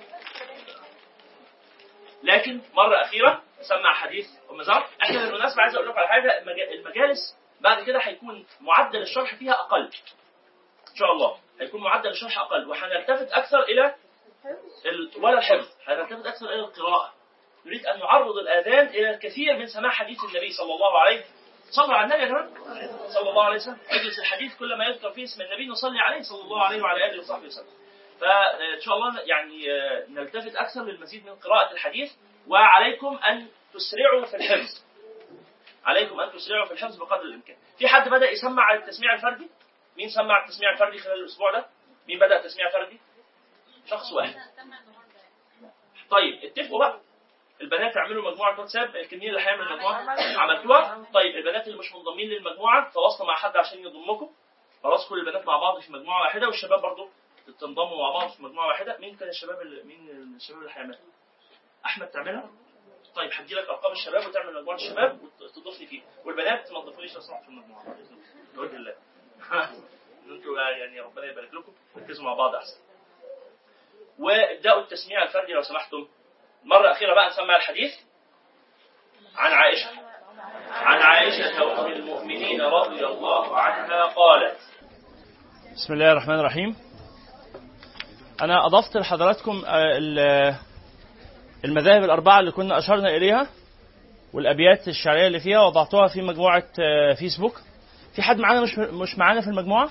لكن مره اخيره سمع حديث ام زرع احنا بالمناسبه عايز اقول لكم على حاجه المجا- المجالس بعد كده هيكون معدل الشرح فيها اقل ان شاء الله هيكون معدل الشرح اقل وهنلتفت اكثر الى ال... ولا الحفظ هنلتفت اكثر الى القراءه نريد ان نعرض الاذان الى الكثير من سماع حديث النبي صلى الله عليه صلوا على النبي يا جماعه صلى الله عليه وسلم اجلس الحديث كل ما يذكر فيه اسم النبي نصلي عليه صلى الله عليه وعلى اله وصحبه وسلم فان شاء الله يعني آه، نلتفت اكثر للمزيد من قراءه الحديث وعليكم ان تسرعوا في الحفظ عليكم ان تسرعوا في الحفظ بقدر الامكان في حد بدا يسمع التسميع الفردي مين سمع التسميع الفردي خلال الاسبوع ده مين بدا التسميع الفردي شخص واحد طيب اتفقوا بقى البنات يعملوا مجموعه واتساب الكمين اللي هيعمل مجموعه عملتوها طيب البنات اللي مش منضمين للمجموعه تواصلوا مع حد عشان يضمكم خلاص كل البنات مع بعض في مجموعه واحده والشباب برضو تنضموا مع بعض في مجموعه واحده مين كان الشباب اللي مين الشباب اللي هيعملها احمد تعملها طيب هدي لك ارقام الشباب وتعمل مجموعه الشباب وتضيفني فيها والبنات ما تضيفونيش اصلا في المجموعه بإذن الله. بوجه الله انتوا يعني ربنا يبارك لكم ركزوا مع بعض احسن وابداوا التسميع الفردي لو سمحتم مرة أخيرة بقى نسمع الحديث عن عائشة عن عائشة أم المؤمنين رضي الله عنها قالت بسم الله الرحمن الرحيم أنا أضفت لحضراتكم آه، ال- المذاهب الأربعة اللي كنا أشرنا إليها والأبيات الشعرية اللي فيها وضعتها في مجموعة آه، فيسبوك في حد معانا مش مش معانا في المجموعة؟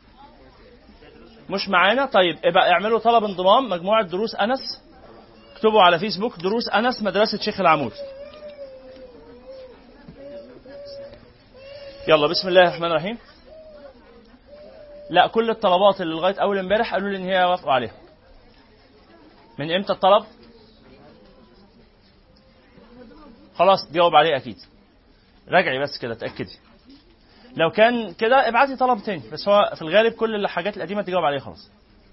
مش معانا طيب ابقى اعملوا طلب انضمام مجموعة دروس أنس اكتبوا على فيسبوك دروس أنس مدرسة شيخ العمود يلا بسم الله الرحمن الرحيم لا كل الطلبات اللي لغايه اول امبارح قالوا لي ان هي وافقوا عليها من امتى الطلب خلاص جاوب عليه اكيد راجعي بس كده اتاكدي لو كان كده ابعتي طلب تاني بس هو في الغالب كل الحاجات القديمه تجاوب عليها خلاص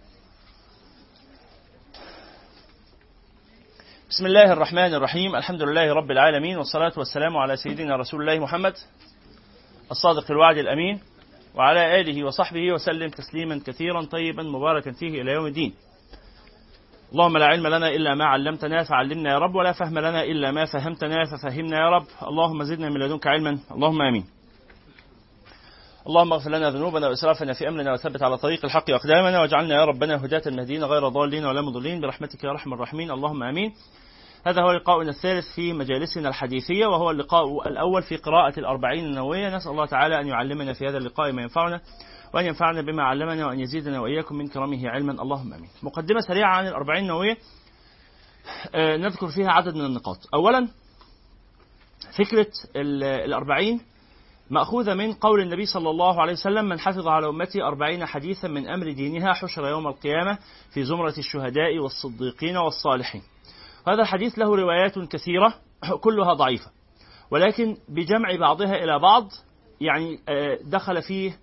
بسم الله الرحمن الرحيم الحمد لله رب العالمين والصلاة والسلام على سيدنا رسول الله محمد الصادق الوعد الأمين وعلى آله وصحبه وسلم تسليما كثيرا طيبا مباركا فيه إلى يوم الدين اللهم لا علم لنا إلا ما علمتنا فعلمنا يا رب ولا فهم لنا إلا ما فهمتنا ففهمنا يا رب اللهم زدنا من لدنك علما اللهم آمين اللهم اغفر لنا ذنوبنا وإسرافنا في أمرنا وثبت على طريق الحق أقدامنا واجعلنا يا ربنا هداة مهديين غير ضالين ولا مضلين برحمتك يا أرحم الراحمين اللهم آمين هذا هو لقاؤنا الثالث في مجالسنا الحديثية وهو اللقاء الأول في قراءة الأربعين النووية نسأل الله تعالى أن يعلمنا في هذا اللقاء ما ينفعنا وأن ينفعنا بما علمنا وأن يزيدنا وإياكم من كرمه علما اللهم آمين مقدمة سريعة عن الأربعين النووية آه، نذكر فيها عدد من النقاط أولا فكرة ال- الأربعين مأخوذة من قول النبي صلى الله عليه وسلم من حفظ على أمتي أربعين حديثا من أمر دينها حشر يوم القيامة في زمرة الشهداء والصديقين والصالحين هذا الحديث له روايات كثيرة كلها ضعيفة ولكن بجمع بعضها إلى بعض يعني آه، دخل فيه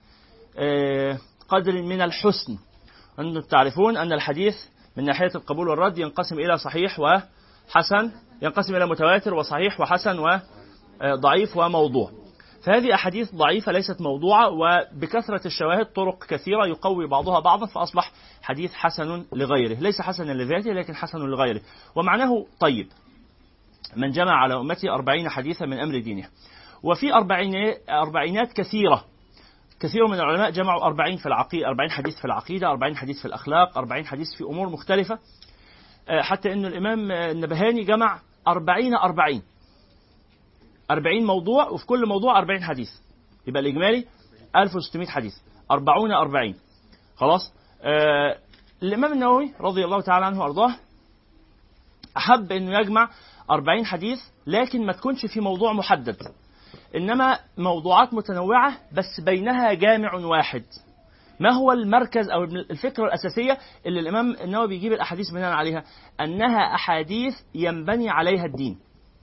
آه، قدر من الحسن أنتم تعرفون أن الحديث من ناحية القبول والرد ينقسم إلى صحيح وحسن ينقسم إلى متواتر وصحيح وحسن وضعيف وموضوع فهذه أحاديث ضعيفة ليست موضوعة وبكثرة الشواهد طرق كثيرة يقوي بعضها بعضا فأصبح حديث حسن لغيره ليس حسنا لذاته لكن حسن لغيره ومعناه طيب من جمع على أمتي أربعين حديثا من أمر دينه وفي أربعين أربعينات كثيرة كثير من العلماء جمعوا أربعين في العقيدة أربعين حديث في العقيدة أربعين حديث في الأخلاق أربعين حديث في أمور مختلفة آه، حتى أن الإمام النبهاني جمع أربعين أربعين أربعين موضوع وفي كل موضوع أربعين حديث يبقى الإجمالي 1600 حديث أربعون أربعين خلاص آه الإمام النووي رضي الله تعالى عنه وأرضاه أحب أنه يجمع أربعين حديث لكن ما تكونش في موضوع محدد إنما موضوعات متنوعة بس بينها جامع واحد ما هو المركز أو الفكرة الأساسية اللي الإمام النووي بيجيب الأحاديث بناء عليها أنها أحاديث ينبني عليها الدين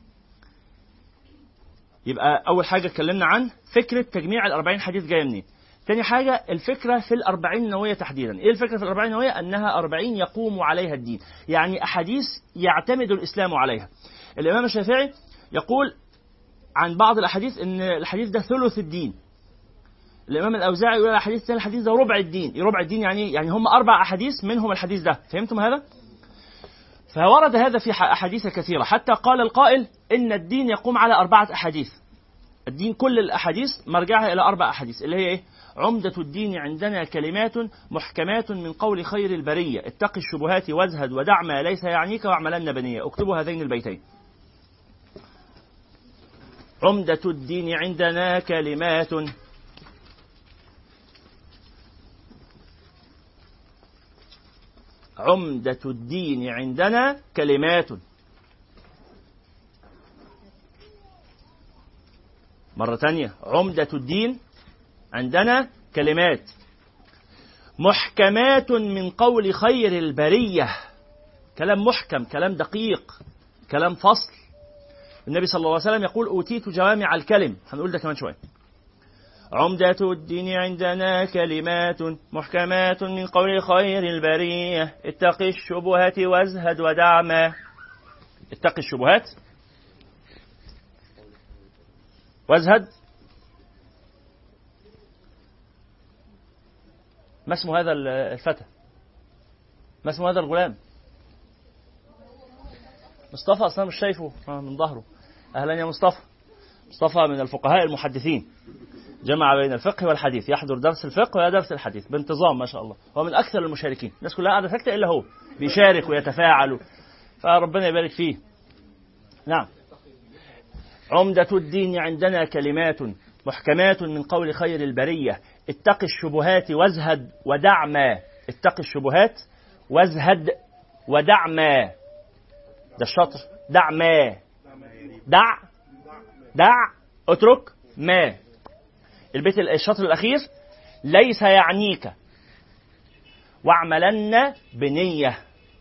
يبقى أول حاجة اتكلمنا عن فكرة تجميع الأربعين حديث جاية منين تاني حاجة الفكرة في الأربعين النووية تحديدا إيه الفكرة في الأربعين النووية أنها أربعين يقوم عليها الدين يعني أحاديث يعتمد الإسلام عليها الإمام الشافعي يقول عن بعض الأحاديث أن الحديث ده ثلث الدين الإمام الأوزاعي يقول الحديث الحديث ده ربع الدين ربع الدين يعني يعني هم أربع أحاديث منهم الحديث ده فهمتم هذا؟ فورد هذا في أحاديث كثيرة حتى قال القائل إن الدين يقوم على أربعة أحاديث الدين كل الأحاديث مرجعها إلى أربع أحاديث اللي هي إيه؟ عمدة الدين عندنا كلمات محكمات من قول خير البرية اتق الشبهات وازهد ودع ما ليس يعنيك واعملن بنية اكتبوا هذين البيتين عمدة الدين عندنا كلمات عمدة الدين عندنا كلمات مرة تانية عمدة الدين عندنا كلمات محكمات من قول خير البرية كلام محكم كلام دقيق كلام فصل النبي صلى الله عليه وسلم يقول أوتيت جوامع الكلم هنقول ده كمان شوية عمدة الدين عندنا كلمات محكمات من قول خير البرية اتق الشبهات وازهد ودع ما اتق الشبهات وازهد ما اسم هذا الفتى ما اسم هذا الغلام مصطفى اصلا مش شايفه من ظهره اهلا يا مصطفى مصطفى من الفقهاء المحدثين جمع بين الفقه والحديث يحضر درس الفقه ويدرس الحديث بانتظام ما شاء الله هو من اكثر المشاركين الناس كلها قاعده ساكته الا هو بيشارك ويتفاعل فربنا يبارك فيه نعم عمدة الدين عندنا كلمات محكمات من قول خير البرية اتق الشبهات وازهد ودع ما اتق الشبهات وازهد ودع ما ده الشطر دع ما دع دع اترك ما البيت الشطر الأخير ليس يعنيك واعملن بنية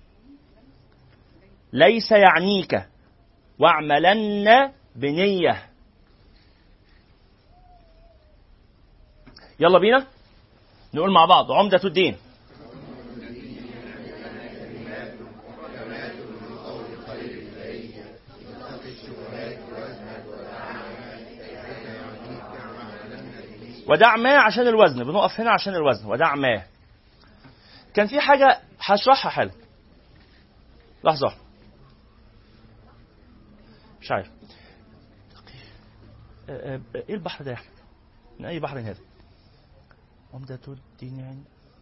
ليس يعنيك واعملن بنية يلا بينا نقول مع بعض عمدة الدين ودع ما عشان الوزن بنقف هنا عشان الوزن ودع ما كان في حاجة هشرحها حالا لحظة مش عارف ايه البحر ده يا احمد؟ من اي بحر هذا؟ عمدة الدين يعني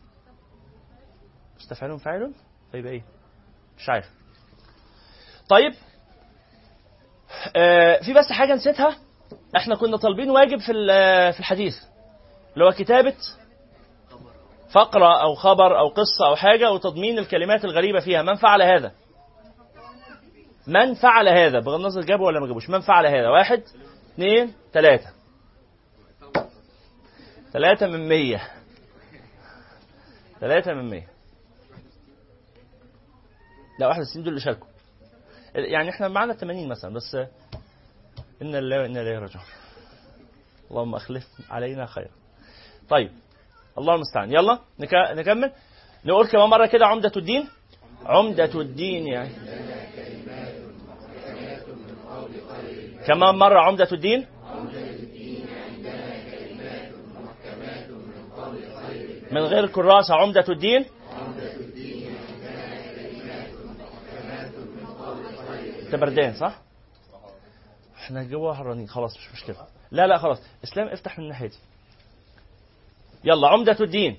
مستفعل فاعل فيبقى ايه؟ مش عارف طيب آه في بس حاجة نسيتها احنا كنا طالبين واجب في في الحديث اللي هو كتابة فقرة أو خبر أو قصة أو حاجة وتضمين الكلمات الغريبة فيها من فعل هذا من فعل هذا بغض النظر جابه ولا ما جابوش من فعل هذا واحد اثنين ثلاثة ثلاثة من مية ثلاثة من مية لا واحد وستين دول اللي شاركوا يعني احنا معنا 80 مثلا بس إن الله وإنا إليه راجعون اللهم أخلف علينا خيرا طيب الله المستعان يلا نك- نكمل نقول كمان مره كده عمده الدين عمده الدين يعني كمان مره عمده الدين من غير كراسه عمده الدين انت بردان صح؟ احنا جوه حرانين خلاص مش مشكله لا لا خلاص اسلام افتح من الناحيه دي يلا عمدة الدين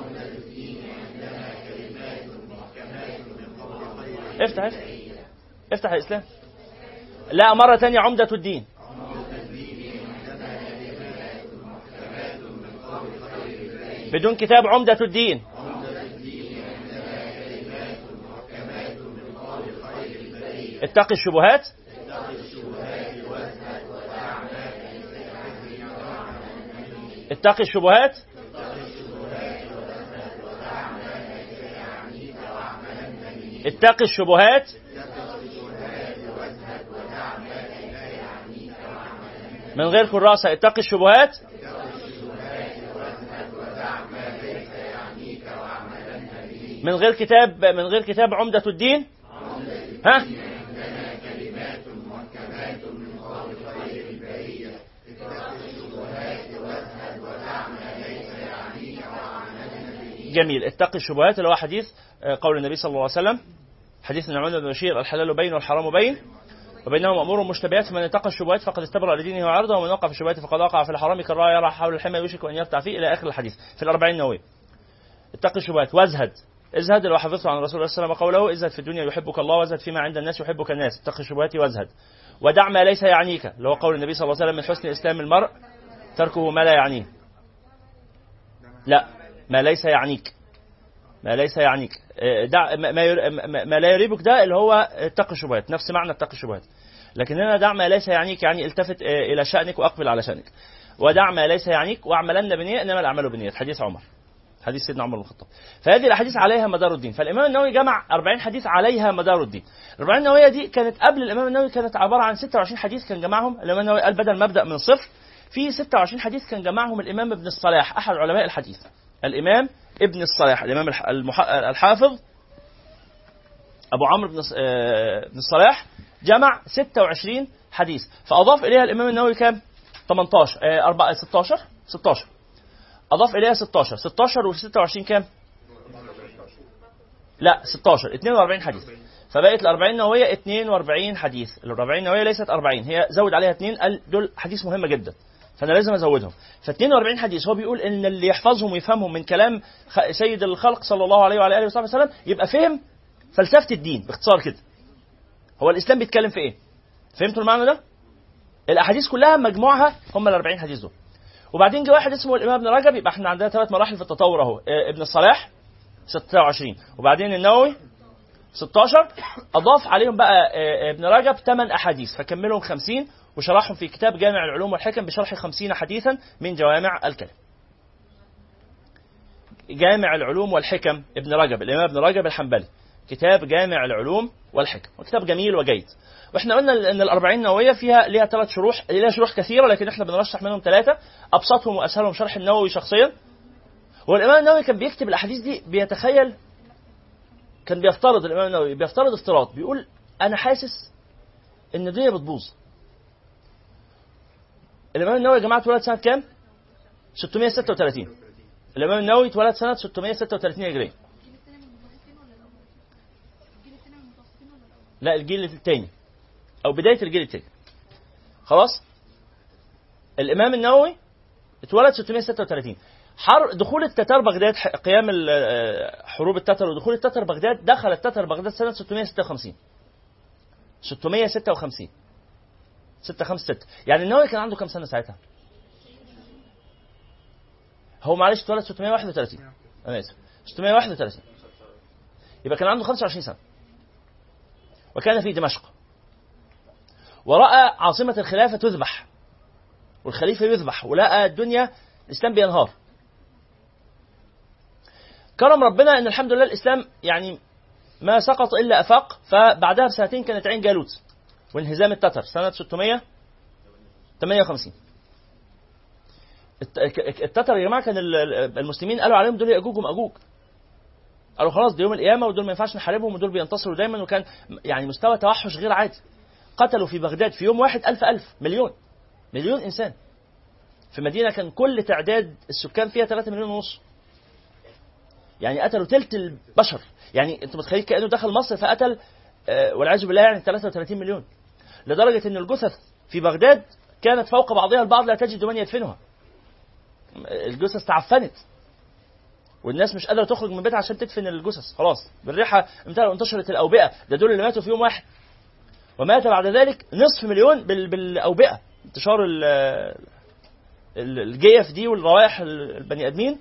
افتح افتح افتح يا اسلام لا مرة تانية عمدة الدين بدون كتاب عمدة الدين اتقي الشبهات اتقي الشبهات اتقي الشبهات من غير كراسة اتقي الشبهات من غير كتاب من غير كتاب عمدة الدين ها جميل اتقي الشبهات اللي هو حديث آه، قول النبي صلى الله عليه وسلم حديث النعمان بن بشير الحلال بين والحرام بين وبينهما امور مشتبهات فمن اتقى الشبهات فقد استبرأ لدينه وعرضه ومن وقع في الشبهات فقد وقع في الحرام كالراعي يرى حول الحمى يوشك ان يرتع فيه الى اخر الحديث في الاربعين النوويه اتقي الشبهات وازهد ازهد لو حفظته عن رسول الله صلى الله عليه وسلم قوله ازهد في الدنيا يحبك الله وازهد فيما عند الناس يحبك الناس اتقي الشبهات وازهد ودع ما ليس يعنيك اللي هو قول النبي صلى الله عليه وسلم من حسن اسلام المرء تركه ما لا يعنيه لا ما ليس يعنيك ما ليس يعنيك آه، دع ما, ما, ير- ما- ما لا يريبك ده اللي هو اتقي الشبهات نفس معنى اتقي الشبهات لكن هنا دع ما ليس يعنيك يعني التفت آه، الى شانك واقبل على شانك ودع ما ليس يعنيك واعملن بنيه انما الاعمال بالنيات حديث عمر حديث سيدنا عمر بن الخطاب فهذه الاحاديث عليها مدار الدين فالامام النووي جمع 40 حديث عليها مدار الدين ال 40 النوويه دي كانت قبل الامام النووي كانت عباره عن 26 حديث كان جمعهم الامام النووي قال بدل ما ابدا من صفر في 26 حديث كان جمعهم الامام ابن الصلاح احد علماء الحديث الامام ابن الصلاح الامام الح- المح... الحافظ ابو عمرو بن الص- آه، بن الصلاح جمع 26 حديث فاضاف اليها الامام النووي كام 18 آه، أربعة- 16 16 اضاف اليها 16 16 و 26 كام لا 16 42 حديث فبقت ال 40 نوويه 42 حديث ال 40 نوويه ليست 40 هي زود عليها اثنين قال دول حديث مهمه جدا فانا لازم ازودهم ف 42 حديث هو بيقول ان اللي يحفظهم ويفهمهم من كلام خ- سيد الخلق صلى الله عليه وعلى اله وصحبه وسلم يبقى فهم فلسفه الدين باختصار كده هو الاسلام بيتكلم في ايه فهمتوا المعنى ده الاحاديث كلها مجموعها هم ال 40 حديث دول وبعدين جه واحد اسمه الامام ابن رجب يبقى احنا عندنا ثلاث مراحل في التطور اهو آه، ابن الصلاح 26 وبعدين النووي 16 اضاف عليهم بقى آه، ابن رجب 8 احاديث فكملهم 50 وشرحهم في كتاب جامع العلوم والحكم بشرح 50 حديثا من جوامع الكلم جامع العلوم والحكم ابن رجب الامام ابن رجب الحنبلي كتاب جامع العلوم والحكم وكتاب جميل وجيد واحنا قلنا ان الأربعين نووية فيها ليها ثلاث شروح ليها شروح كثيرة لكن احنا بنرشح منهم ثلاثة أبسطهم وأسهلهم شرح النووي شخصيا والإمام النووي كان بيكتب الأحاديث دي بيتخيل كان بيفترض الإمام النووي بيفترض افتراض بيقول أنا حاسس إن الدنيا بتبوظ الإمام النووي يا جماعة اتولد سنة كام؟ 636 الإمام النووي اتولد سنة 636 هجرية لا الجيل الثاني او بدايه الجيل الثاني خلاص الامام النووي اتولد 636 حر دخول التتار بغداد ح- قيام ال- آه، حروب التتر ودخول التتر بغداد دخل التتر بغداد سنه 656 656 656 يعني النووي كان عنده كام سنه ساعتها؟ هو معلش اتولد 631 انا اسف 631 يبقى كان عنده 25 سنه وكان في دمشق ورأى عاصمة الخلافة تذبح والخليفة يذبح ولقى الدنيا الإسلام بينهار كرم ربنا أن الحمد لله الإسلام يعني ما سقط إلا أفاق فبعدها بسنتين كانت عين جالوت وانهزام التتر سنة 658 الت- ك- التتر يا جماعه كان ال- ال- المسلمين قالوا عليهم دول ياجوج وماجوج قالوا خلاص ده يوم القيامه ودول ما ينفعش نحاربهم ودول بينتصروا دايما وكان يعني مستوى توحش غير عادي قتلوا في بغداد في يوم واحد ألف ألف مليون مليون إنسان في مدينة كان كل تعداد السكان فيها 3 مليون ونص يعني قتلوا تلت البشر يعني انت متخيل كانه دخل مصر فقتل آه، والعياذ بالله يعني 33 مليون لدرجه ان الجثث في بغداد كانت فوق بعضها البعض لا تجد من يدفنها الجثث تعفنت والناس مش قادره تخرج من بيتها عشان تدفن الجثث خلاص بالريحه امتلأ انتشرت الاوبئه ده دول اللي ماتوا في يوم واحد ومات بعد ذلك نصف مليون بال- بالاوبئه انتشار ال- ال- الجيف دي والروائح ال- البني ادمين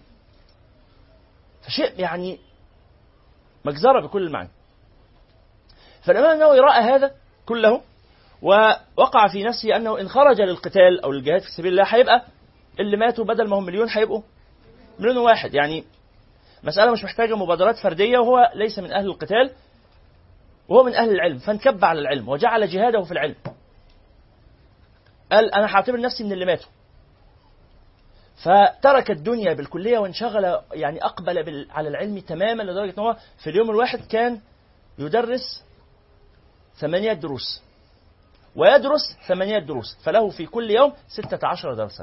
فشيء يعني مجزرة بكل المعنى فالإمام النووي رأى هذا كله ووقع في نفسه أنه إن خرج للقتال أو للجهاد في سبيل الله هيبقى اللي ماتوا بدل ما هم مليون هيبقوا مليون واحد يعني مسألة مش محتاجة مبادرات فردية وهو ليس من أهل القتال وهو من أهل العلم فانكب على العلم وجعل جهاده في العلم قال أنا هعتبر نفسي من اللي ماتوا فترك الدنيا بالكلية وانشغل يعني أقبل بال- على العلم تماما لدرجة أنه في اليوم الواحد كان يدرس ثمانية دروس ويدرس ثمانية دروس فله في كل يوم ستة عشر درسا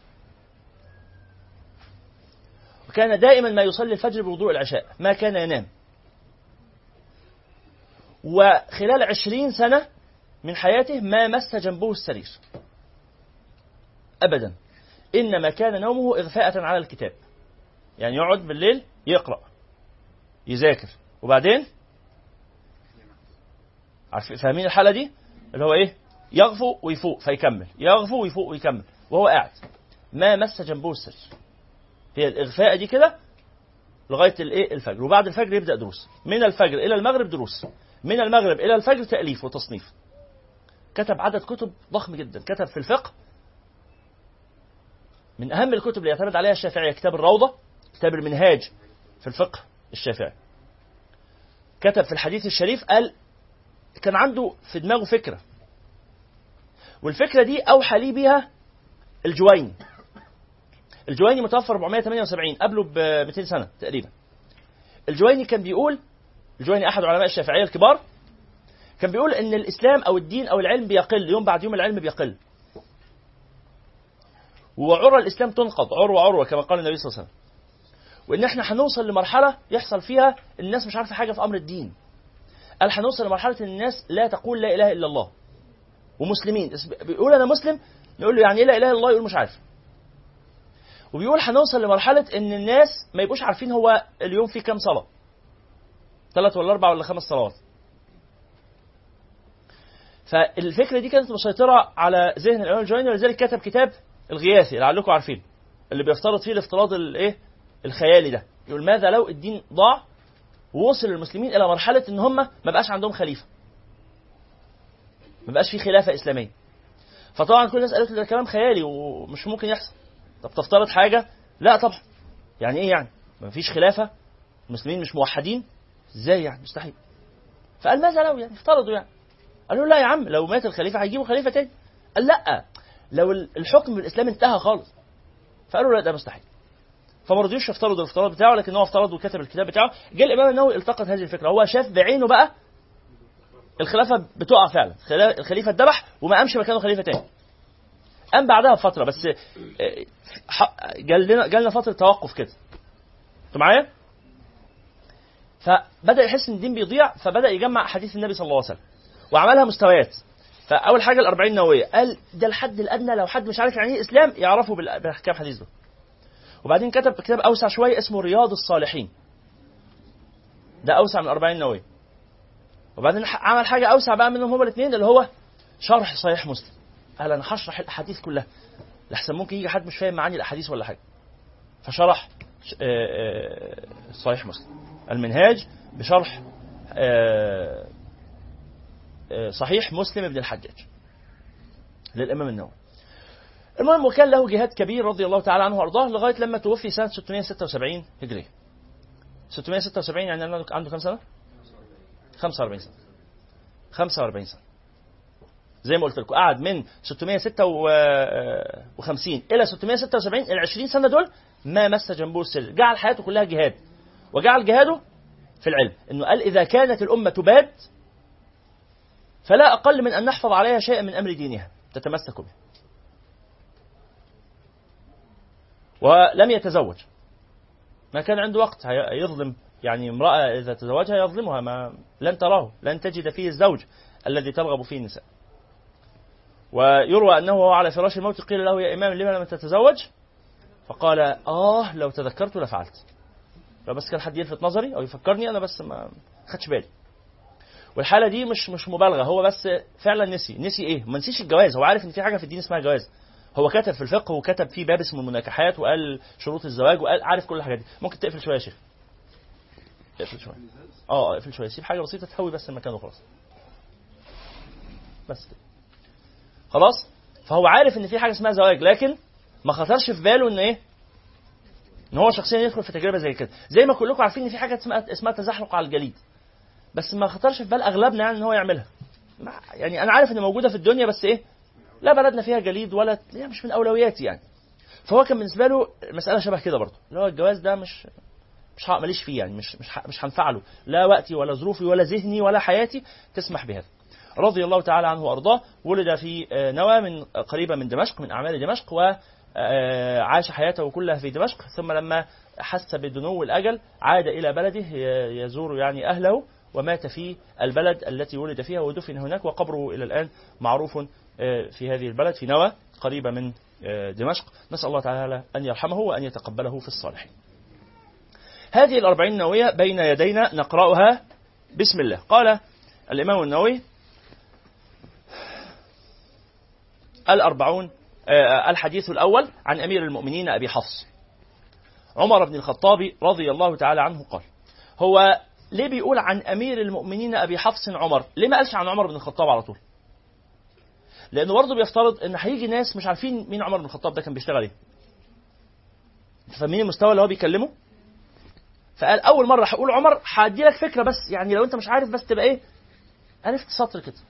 وكان دائما ما يصلي الفجر بوضوء العشاء ما كان ينام وخلال عشرين سنة من حياته ما مس جنبه السرير أبدا إنما كان نومه إغفاءة على الكتاب يعني يقعد بالليل يقرأ يذاكر وبعدين عارفين فاهمين الحالة دي اللي هو إيه يغفو ويفوق فيكمل يغفو ويفوق ويكمل وهو قاعد ما مس جنبه السرير هي الإغفاء دي كده لغاية الإيه الفجر وبعد الفجر يبدأ دروس من الفجر إلى المغرب دروس من المغرب إلى الفجر تأليف وتصنيف كتب عدد كتب ضخم جدا كتب في الفقه من أهم الكتب اللي يعتمد عليها الشافعية كتاب الروضة كتاب المنهاج في الفقه الشافعي كتب في الحديث الشريف قال كان عنده في دماغه فكرة والفكرة دي أوحى لي بيها الجويني الجويني متوفى 478 قبله ب 200 سنة تقريبا الجويني كان بيقول الجويني أحد علماء الشافعية الكبار كان بيقول إن الإسلام أو الدين أو العلم بيقل يوم بعد يوم العلم بيقل وعروة الإسلام تنقض عروة عروة كما قال النبي صلى الله عليه وسلم وإن إحنا هنوصل لمرحلة يحصل فيها الناس مش عارفة حاجة في أمر الدين قال هنوصل لمرحلة إن الناس لا تقول لا إله إلا الله ومسلمين بيقول أنا مسلم نقول له يعني إيه لا إله إلا الله يقول مش عارف وبيقول هنوصل لمرحلة إن الناس ما يبقوش عارفين هو اليوم فيه كام صلاة ثلاث ولا أربع ولا خمس صلوات فالفكرة دي كانت مسيطرة على ذهن الإمام الجويني ولذلك كتب كتاب الغياثي لعلكم عارفين اللي بيفترض فيه الافتراض الايه الخيالي ده يقول ماذا لو الدين ضاع ووصل المسلمين الى مرحله ان هم ما بقاش عندهم خليفه ما بقاش في خلافه اسلاميه فطبعا كل الناس قالت له ده كلام خيالي ومش ممكن يحصل طب تفترض حاجه لا طبعا يعني ايه يعني ما فيش خلافه المسلمين مش موحدين ازاي يعني مستحيل فقال ماذا لو يعني افترضوا يعني قالوا لا يا عم لو مات الخليفه هيجيبوا خليفه تاني قال لا لو الحكم بالاسلام انتهى خالص فقالوا لا ده مستحيل فما رضيوش يفترضوا الافتراض بتاعه لكن هو افترض وكتب الكتاب بتاعه جه الامام النووي التقط هذه الفكره هو شاف بعينه بقى الخلافه بتقع فعلا خلا- الخليفه اتذبح وما قامش مكانه خليفه تاني قام بعدها بفتره بس آه، ح- جالنا جالنا فتره توقف كده انتوا معايا؟ فبدا يحس ان الدين بيضيع فبدا يجمع احاديث النبي صلى الله عليه وسلم وعملها مستويات فاول حاجه الأربعين نوويه قال ده الحد الادنى لو حد مش عارف يعني ايه اسلام يعرفه بال- باحكام حديث ده وبعدين كتب كتاب اوسع شويه اسمه رياض الصالحين ده اوسع من الأربعين نوويه وبعدين ح- عمل حاجه اوسع بقى منهم هما الاثنين اللي هو شرح صحيح مسلم قال انا هشرح الاحاديث كلها لحسن ممكن يجي حد مش فاهم معاني الاحاديث ولا حاجه فشرح ش- آه، آه، صحيح مسلم المنهاج بشرح آه، آه، صحيح مسلم ابن الحجاج للامام النووي المهم وكان له جهاد كبير رضي الله تعالى عنه وارضاه لغايه لما توفي سنه 676 هجريه 676 يعني عنده عنده كام سنه 45 سنه 45 سنه زي ما قلت لكم قعد من 656 الى 676 ال 20 سنه دول ما مس جنبه السر جعل حياته كلها جهاد وجعل جهاده في العلم انه قال اذا كانت الامه تباد فلا اقل من ان نحفظ عليها شيئا من امر دينها تتمسك به ولم يتزوج ما كان عنده وقت هي- يظلم يعني امرأة إذا تزوجها يظلمها ما لن تراه لن تجد فيه الزوج الذي ترغب فيه النساء ويروى أنه وهو على فراش الموت قيل له يا إمام لما لم تتزوج فقال آه لو تذكرت لفعلت لو بس كان حد يلفت نظري أو يفكرني أنا بس ما خدش بالي والحالة دي مش مش مبالغة هو بس فعلا نسي نسي إيه ما نسيش الجواز هو عارف إن في حاجة في الدين اسمها جواز هو كتب في الفقه وكتب فيه باب اسمه المناكحات وقال شروط الزواج وقال عارف كل الحاجات دي ممكن تقفل شويه يا شيخ اقفل شويه اه اقفل شويه سيب حاجه بسيطه تهوي بس المكان وخلاص بس كده خلاص فهو عارف ان في حاجه اسمها زواج لكن ما خطرش في باله ان ايه ان هو شخصيا يدخل في تجربه زي كده زي ما كلكم عارفين ان في حاجه اسمها اسمها تزحلق على الجليد بس ما خطرش في بال اغلبنا يعني ان هو يعملها ما- يعني انا عارف ان موجوده في الدنيا بس ايه لا بلدنا فيها جليد ولا يعني مش من اولوياتي يعني فهو كان بالنسبه له مساله شبه كده برضه اللي هو الجواز ده مش مش ه- ماليش فيه يعني مش مش ه- مش هنفع له لا وقتي ولا ظروفي ولا ذهني ولا حياتي تسمح بهذا رضي الله تعالى عنه وارضاه ولد في آه، نوى من قريبه من دمشق من اعمال دمشق وعاش حياته كلها في دمشق ثم لما حس بدنو الاجل عاد الى بلده ي- يزور يعني اهله ومات في البلد التي ولد فيها ودفن هناك وقبره الى الان معروف آه، في هذه البلد في نوى قريبه من آه، دمشق نسال الله تعالى ان يرحمه وان يتقبله في الصالحين هذه الأربعين النووية بين يدينا نقرأها بسم الله قال الإمام النووي الأربعون آه، الحديث الأول عن أمير المؤمنين أبي حفص عمر بن الخطاب رضي الله تعالى عنه قال هو ليه بيقول عن أمير المؤمنين أبي حفص عمر ليه ما قالش عن عمر بن الخطاب على طول لأنه برضه بيفترض إن هيجي ناس مش عارفين مين عمر بن الخطاب ده كان بيشتغل إيه فاهمين المستوى اللي هو بيكلمه فقال اول مره هقول عمر هدي لك فكره بس يعني لو انت مش عارف بس تبقى ايه عرفت سطر كده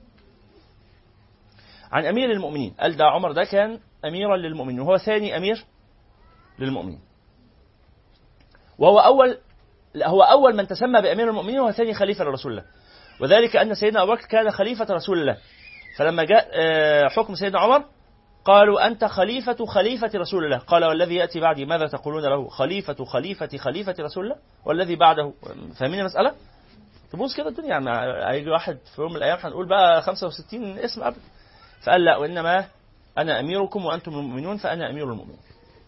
عن امير المؤمنين قال ده عمر ده كان اميرا للمؤمنين وهو ثاني امير للمؤمنين وهو اول لا هو اول من تسمى بامير المؤمنين وهو ثاني خليفه لرسول الله وذلك ان سيدنا ابو بكر كان خليفه رسول الله فلما جاء آه، حكم سيدنا عمر قالوا أنت خليفة خليفة رسول الله قال والذي يأتي بعدي ماذا تقولون له خليفة خليفة خليفة رسول الله والذي بعده فاهمين المسألة تبوظ كده الدنيا يعني هيجي واحد في يوم من الأيام هنقول بقى 65 اسم قبل فقال لا وإنما أنا أميركم وأنتم المؤمنون فأنا أمير المؤمنين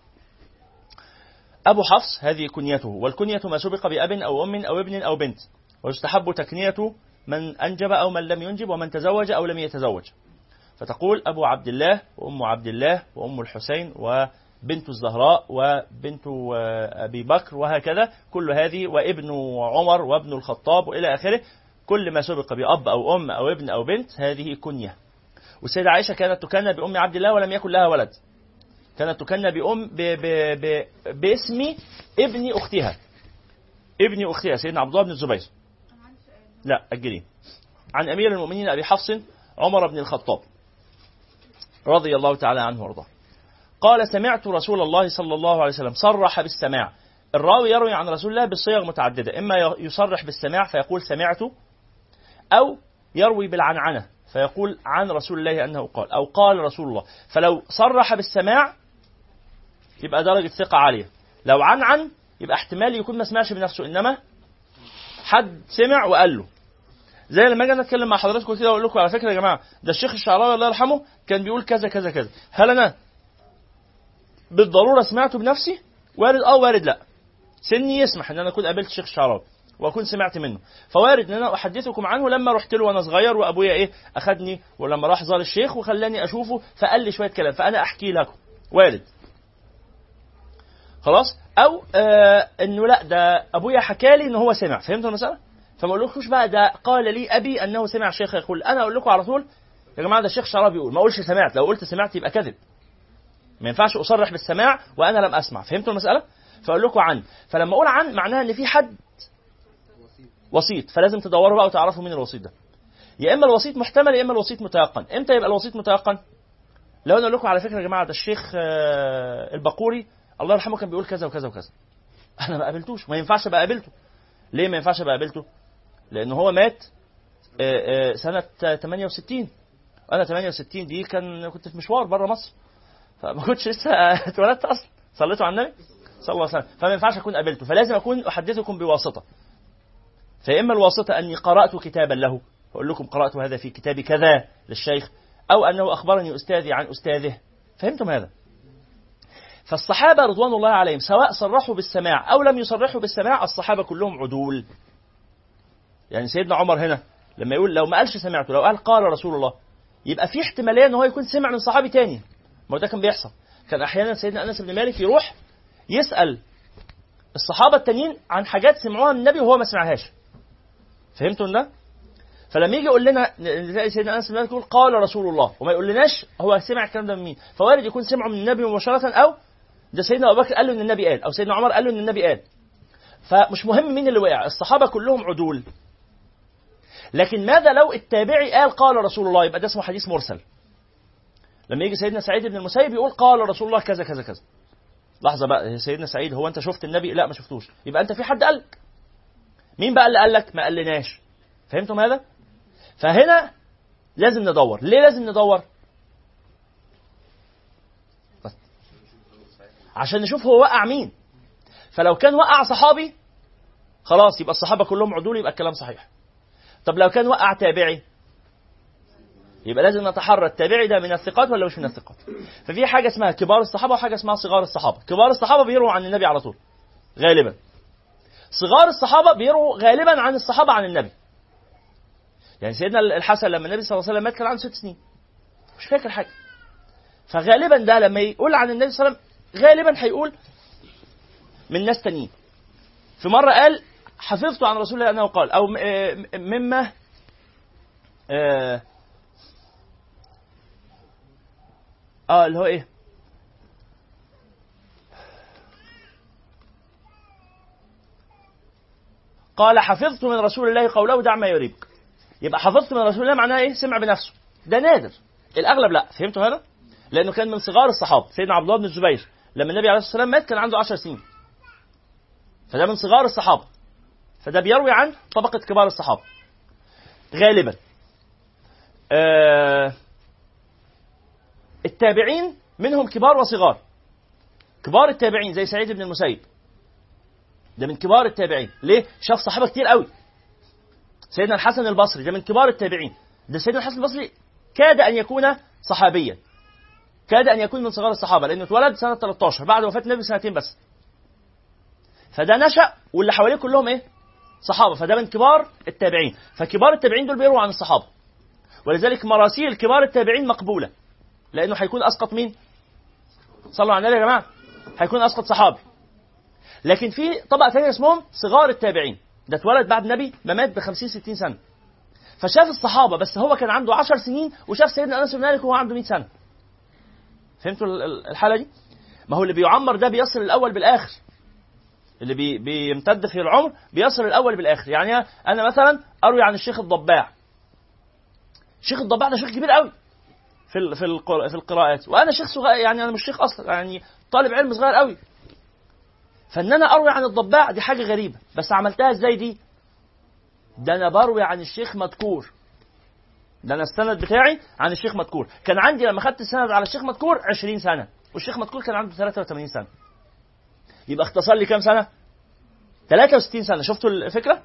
أبو حفص هذه كنيته والكنية ما سبق بأب أو أم أو ابن أو بنت ويستحب تكنية من أنجب أو من لم ينجب ومن تزوج أو لم يتزوج فتقول أبو عبد الله وأم عبد الله وأم الحسين وبنت الزهراء وبنت آه، أبي بكر وهكذا كل هذه وابن عمر وابن الخطاب وإلى آخره كل ما سبق بأب أو أم أو ابن أو بنت هذه كنية والسيدة عائشة كانت تكنى بأم عبد الله ولم يكن لها ولد كانت تكنى بأم ب ب ب باسم ابن أختها ابن أختها سيدنا عبد الله بن الزبير لا أجلين عن أمير المؤمنين أبي حفص عمر بن الخطاب رضي الله تعالى عنه وارضاه قال سمعت رسول الله صلى الله عليه وسلم صرح بالسماع الراوي يروي عن رسول الله بصيغ متعددة إما يصرح بالسماع فيقول سمعت أو يروي بالعنعنة فيقول عن رسول الله أنه قال أو قال رسول الله فلو صرح بالسماع يبقى درجة ثقة عالية لو عنعن يبقى احتمال يكون ما سمعش بنفسه إنما حد سمع وقال له زي لما اجي أنا اتكلم مع حضراتكم كده واقول لكم على فكره يا جماعه ده الشيخ الشعراوي الله يرحمه كان بيقول كذا كذا كذا هل انا بالضروره سمعته بنفسي وارد اه وارد لا سني يسمح ان انا اكون قابلت الشيخ الشعراوي واكون سمعت منه فوارد ان انا احدثكم عنه لما رحت له وانا صغير وابويا ايه اخدني ولما راح زار الشيخ وخلاني اشوفه فقال لي شويه كلام فانا احكي لكم وارد خلاص او آه انه لا ده ابويا حكى لي ان هو سمع فهمتوا المساله فما اقولكوش بقى ده قال لي ابي انه سمع الشيخ يقول انا اقول لكم على طول يا جماعه ده الشيخ شراب بيقول ما اقولش سمعت لو قلت سمعت يبقى كذب ما ينفعش اصرح بالسماع وانا لم اسمع فهمتوا المساله فاقول لكم عن فلما اقول عن معناها ان في حد وسيط فلازم تدوروا بقى وتعرفوا مين الوسيط ده يا اما الوسيط محتمل يا اما الوسيط متيقن امتى يبقى الوسيط متيقن لو انا اقول لكم على فكره يا جماعه ده الشيخ آه، البقوري الله يرحمه كان بيقول كذا وكذا وكذا انا ما قابلتوش ما ينفعش ابقى قابلته ليه ما ينفعش ابقى قابلته لان هو مات آه، آه، سنه 68 انا 68 دي كان كنت في مشوار بره مصر فما كنتش لسه اتولدت اصلا صليتوا على النبي صلى الله عليه وسلم فما ينفعش اكون قابلته فلازم اكون احدثكم بواسطه فاما الواسطه اني قرات كتابا له فاقول لكم قرات هذا في كتاب كذا للشيخ او انه اخبرني استاذي عن استاذه فهمتم هذا فالصحابه رضوان الله عليهم سواء صرحوا بالسماع او لم يصرحوا بالسماع الصحابه كلهم عدول يعني سيدنا عمر هنا لما يقول لو ما قالش سمعته لو قال قال رسول الله يبقى في احتماليه ان هو يكون سمع من صحابي تاني ما هو ده كان بيحصل كان احيانا سيدنا انس بن مالك يروح يسال الصحابه التانيين عن حاجات سمعوها من النبي وهو ما سمعهاش فهمتوا ده فلما يجي يقول لنا نلاقي سيدنا انس بن مالك يقول قال رسول الله وما يقول لناش هو سمع الكلام ده من مين فوارد يكون سمعه من النبي مباشره او ده سيدنا ابو بكر قال له ان النبي قال او سيدنا عمر قال له ان النبي قال فمش مهم مين اللي وقع الصحابه كلهم عدول لكن ماذا لو التابعي قال قال رسول الله يبقى ده اسمه حديث مرسل لما يجي سيدنا سعيد بن المسيب يقول قال رسول الله كذا كذا كذا لحظه بقى سيدنا سعيد هو انت شفت النبي لا ما شفتوش يبقى انت في حد قال لك مين بقى اللي قال لك ما قالناش فهمتم هذا فهنا لازم ندور ليه لازم ندور بس. عشان نشوف هو وقع مين فلو كان وقع صحابي خلاص يبقى الصحابه كلهم عدول يبقى الكلام صحيح طب لو كان وقع تابعي يبقى لازم نتحرى التابعي ده من الثقات ولا مش من الثقات ففي حاجه اسمها كبار الصحابه وحاجه اسمها صغار الصحابه كبار الصحابه بيرووا عن النبي على طول غالبا صغار الصحابه بيرووا غالبا عن الصحابه عن النبي يعني سيدنا الحسن لما النبي صلى الله عليه وسلم مات كان عنده ست سنين مش فاكر حاجه فغالبا ده لما يقول عن النبي صلى الله عليه وسلم غالبا هيقول من ناس تانيين في مره قال حفظت عن رسول الله انه قال او م- آه مما اه آه، اللي هو ايه قال حفظت من رسول الله قوله دع ما يريبك يبقى حفظت من رسول الله معناها ايه سمع بنفسه ده نادر الاغلب لا فهمتوا هذا لانه كان من صغار الصحابه سيدنا عبد الله بن الزبير لما النبي عليه الصلاه والسلام مات كان عنده 10 سنين فده من صغار الصحابه فده بيروي عن طبقه كبار الصحابه غالبا آه التابعين منهم كبار وصغار كبار التابعين زي سعيد بن المسيب ده من كبار التابعين ليه شاف صحابه كتير قوي سيدنا الحسن البصري ده من كبار التابعين ده سيدنا الحسن البصري كاد ان يكون صحابيا كاد ان يكون من صغار الصحابه لانه اتولد سنه 13 بعد وفاه النبي سنتين بس فده نشا واللي حواليه كلهم ايه صحابه فده من كبار التابعين فكبار التابعين دول بيرووا عن الصحابه ولذلك مراسيل كبار التابعين مقبوله لانه هيكون اسقط مين صلوا على النبي يا جماعه هيكون اسقط صحابي لكن في طبقه ثانيه اسمهم صغار التابعين ده اتولد بعد النبي ما مات ب 50 60 سنه فشاف الصحابه بس هو كان عنده 10 سنين وشاف سيدنا انس بن مالك وهو عنده 100 سنه فهمتوا ال- ال- الحاله دي ما هو اللي بيعمر ده بيصل الاول بالاخر اللي بي بيمتد في العمر بيصل الاول بالاخر يعني انا مثلا اروي عن الشيخ الضباع الشيخ الضباع ده شيخ كبير قوي في ال- في القر- في القراءات وانا شيخ صغير يعني انا مش شيخ اصلا يعني طالب علم صغير قوي فان انا اروي عن الضباع دي حاجه غريبه بس عملتها ازاي دي ده انا بروي عن الشيخ مذكور ده انا السند بتاعي عن الشيخ مذكور كان عندي لما خدت السند على الشيخ مذكور 20 سنه والشيخ مذكور كان عنده 83 سنه يبقى اختصر لي كام سنه 63 سنه شفتوا الفكره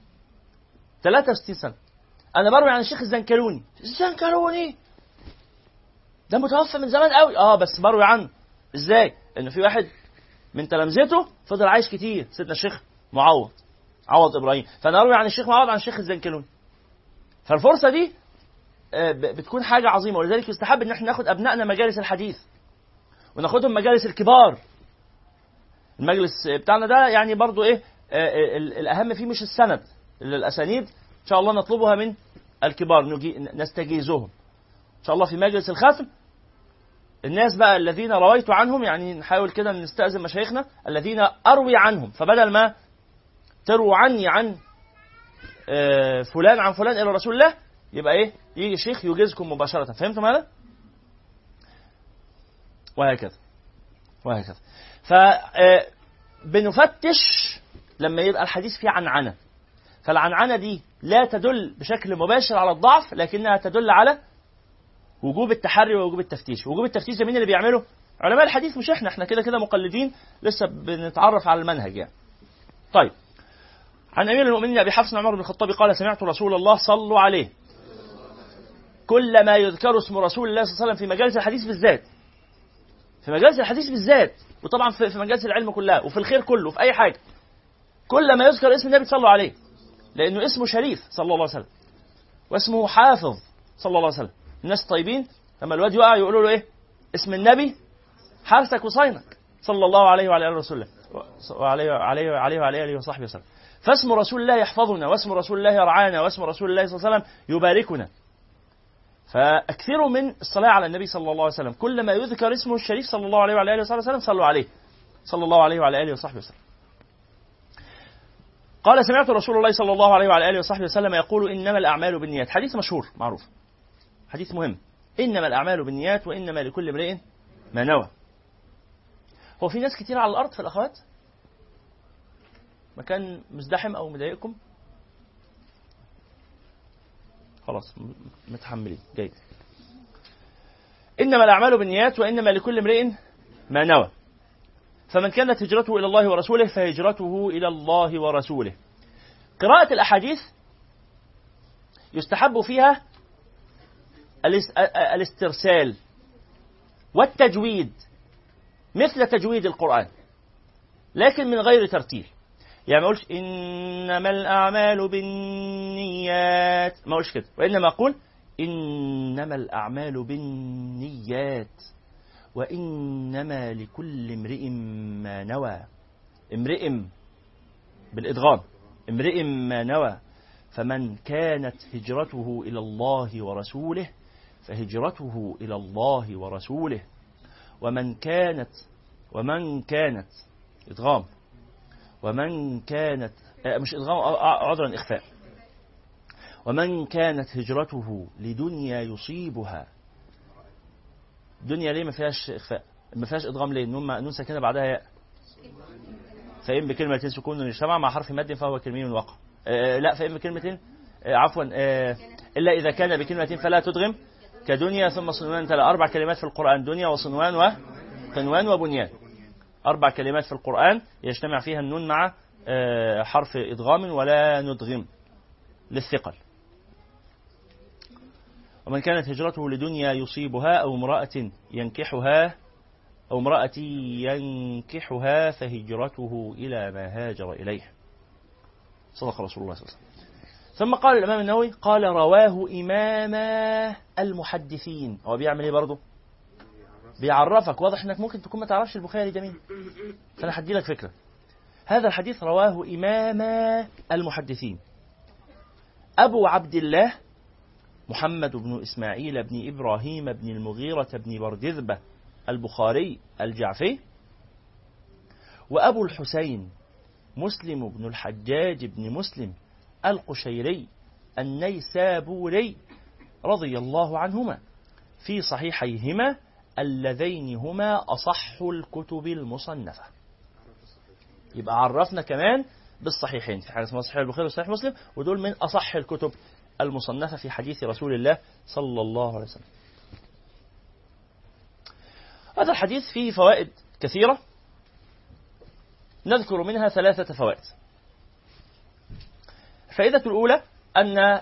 63 سنه انا بروي عن الشيخ الزنكلوني الزنكلوني ده متوفى من زمان قوي اه بس بروي عنه ازاي انه في واحد من تلامذته فضل عايش كتير سيدنا الشيخ معوض عوض ابراهيم فانا اروي عن الشيخ معوض عن الشيخ الزنكلوني فالفرصه دي آه، ب- بتكون حاجه عظيمه ولذلك يستحب ان احنا ناخد ابنائنا مجالس الحديث وناخدهم مجالس الكبار المجلس بتاعنا ده يعني برضو ايه آه، آه، ال- الاهم فيه مش السند الاسانيد ان شاء الله نطلبها من الكبار نجي نستجيزهم ان شاء الله في مجلس الختم الناس بقى الذين رويت عنهم يعني نحاول كده نستأذن مشايخنا الذين أروي عنهم فبدل ما ترووا عني عن آه، فلان عن فلان إلى رسول الله يبقى ايه يجي شيخ يجيزكم مباشره فهمتم هذا وهكذا وهكذا ف آه، بنفتش لما يبقى الحديث فيه عنعنه فالعنعنه دي لا تدل بشكل مباشر على الضعف لكنها تدل على وجوب التحري ووجوب التفتيش وجوب التفتيش ده مين اللي بيعمله علماء الحديث مش احنا احنا كده كده مقلدين لسه بنتعرف على المنهج يعني طيب عن امير المؤمنين ابي حفص عمر بن الخطاب قال سمعت رسول الله صلوا عليه كلما يذكر اسم رسول الله صلى الله عليه وسلم في مجالس الحديث بالذات في مجالس الحديث بالذات وطبعا في في مجالس العلم كلها وفي الخير كله في اي حاجه كل ما يذكر اسم النبي صلوا عليه لانه اسمه شريف صلى الله عليه وسلم واسمه حافظ صلى الله عليه وسلم الناس الطيبين لما الواد يقع يقولوا له ايه اسم النبي حارسك وصينك صلى الله عليه وعلى اله وسلم وعليه وعليه وعليه وعلى اله وصحبه وسلم فاسم رسول الله يحفظنا واسم رسول الله يرعانا واسم رسول الله صلى الله عليه وسلم يباركنا فاكثروا من الصلاه على النبي صلى الله عليه وسلم كلما يذكر اسمه الشريف صلى الله عليه وعلى اله وصحبه وسلم صلوا عليه صلى الله عليه وعلى اله وصحبه وسلم قال سمعت رسول الله صلى الله عليه وعلى اله وصحبه وسلم يقول انما الاعمال بالنيات حديث مشهور معروف حديث مهم انما الاعمال بالنيات وانما لكل امرئ ما نوى هو في ناس كتير على الارض في الاخوات مكان مزدحم او مضايقكم خلاص م- متحملين جيد انما الاعمال بالنيات وانما لكل امرئ ما نوى فمن كانت هجرته الى الله ورسوله فهجرته الى الله ورسوله قراءة الاحاديث يستحب فيها الاس- الاسترسال والتجويد مثل تجويد القرآن لكن من غير ترتيل يعني ما اقولش انما الاعمال بالنيات ما اقولش كده وانما اقول انما الاعمال بالنيات وانما لكل امرئ ما نوى امرئ بالادغام امرئ ما نوى فمن كانت هجرته الى الله ورسوله فهجرته الى الله ورسوله ومن كانت ومن كانت ادغام ومن كانت آه، مش ادغام آه، آه، عذرا اخفاء ومن كانت هجرته لدنيا يصيبها دنيا ليه ما فيهاش اخفاء ما فيهاش ادغام ليه نون نون ساكنه بعدها ياء فإن بكلمة سكون اجتمع مع حرف مد فهو كلمين وقع آه لا فإن بكلمة آه عفوا آه إلا إذا كان بكلمة فلا تدغم كدنيا ثم صنوان تلا أربع كلمات في القرآن دنيا وصنوان وقنوان وبنيان أربع كلمات في القرآن يجتمع فيها النون مع آه حرف إدغام ولا ندغم للثقل ومن كانت هجرته لدنيا يصيبها أو امرأة ينكحها أو امرأة ينكحها فهجرته إلى ما هاجر إليه صدق رسول الله صلى الله عليه وسلم ثم قال الإمام النووي قال رواه إمام المحدثين هو بيعمل إيه برضه بيعرفك واضح انك ممكن تكون ما تعرفش البخاري ده مين فانا هدي لك فكره هذا الحديث رواه امام المحدثين ابو عبد الله محمد بن اسماعيل بن ابراهيم بن المغيره بن بردذبه البخاري الجعفي وابو الحسين مسلم بن الحجاج بن مسلم القشيري النيسابوري رضي الله عنهما في صحيحيهما اللذين هما أصح الكتب المصنفة يبقى عرفنا كمان بالصحيحين في حاجة اسمها صحيح البخاري وصحيح مسلم ودول من أصح الكتب المصنفة في حديث رسول الله صلى الله عليه وسلم هذا الحديث فيه فوائد كثيرة نذكر منها ثلاثة فوائد الفائدة الأولى أن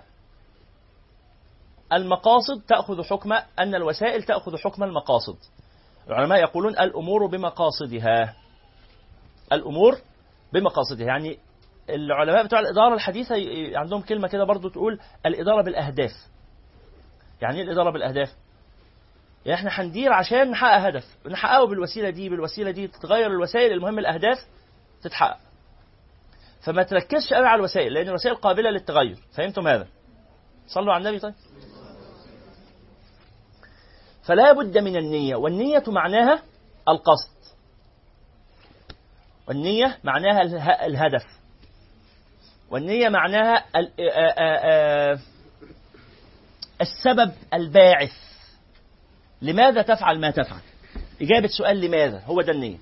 المقاصد تأخذ حكم أن الوسائل تأخذ حكم المقاصد العلماء يقولون الأمور بمقاصدها الأمور بمقاصدها يعني العلماء بتوع الإدارة الحديثة عندهم كلمة كده برضو تقول الإدارة بالأهداف يعني ايه الإدارة بالأهداف يعني احنا هندير عشان نحقق هدف نحققه بالوسيلة دي بالوسيلة دي تتغير الوسائل المهم الأهداف تتحقق فما تركزش قوي على الوسائل لأن الوسائل قابلة للتغير فهمتم هذا صلوا على النبي طيب فلا بد من النية والنية معناها القصد والنية معناها اله- الهدف والنية معناها ال- آ- آ- آ- السبب الباعث لماذا تفعل ما تفعل إجابة سؤال لماذا هو ده النية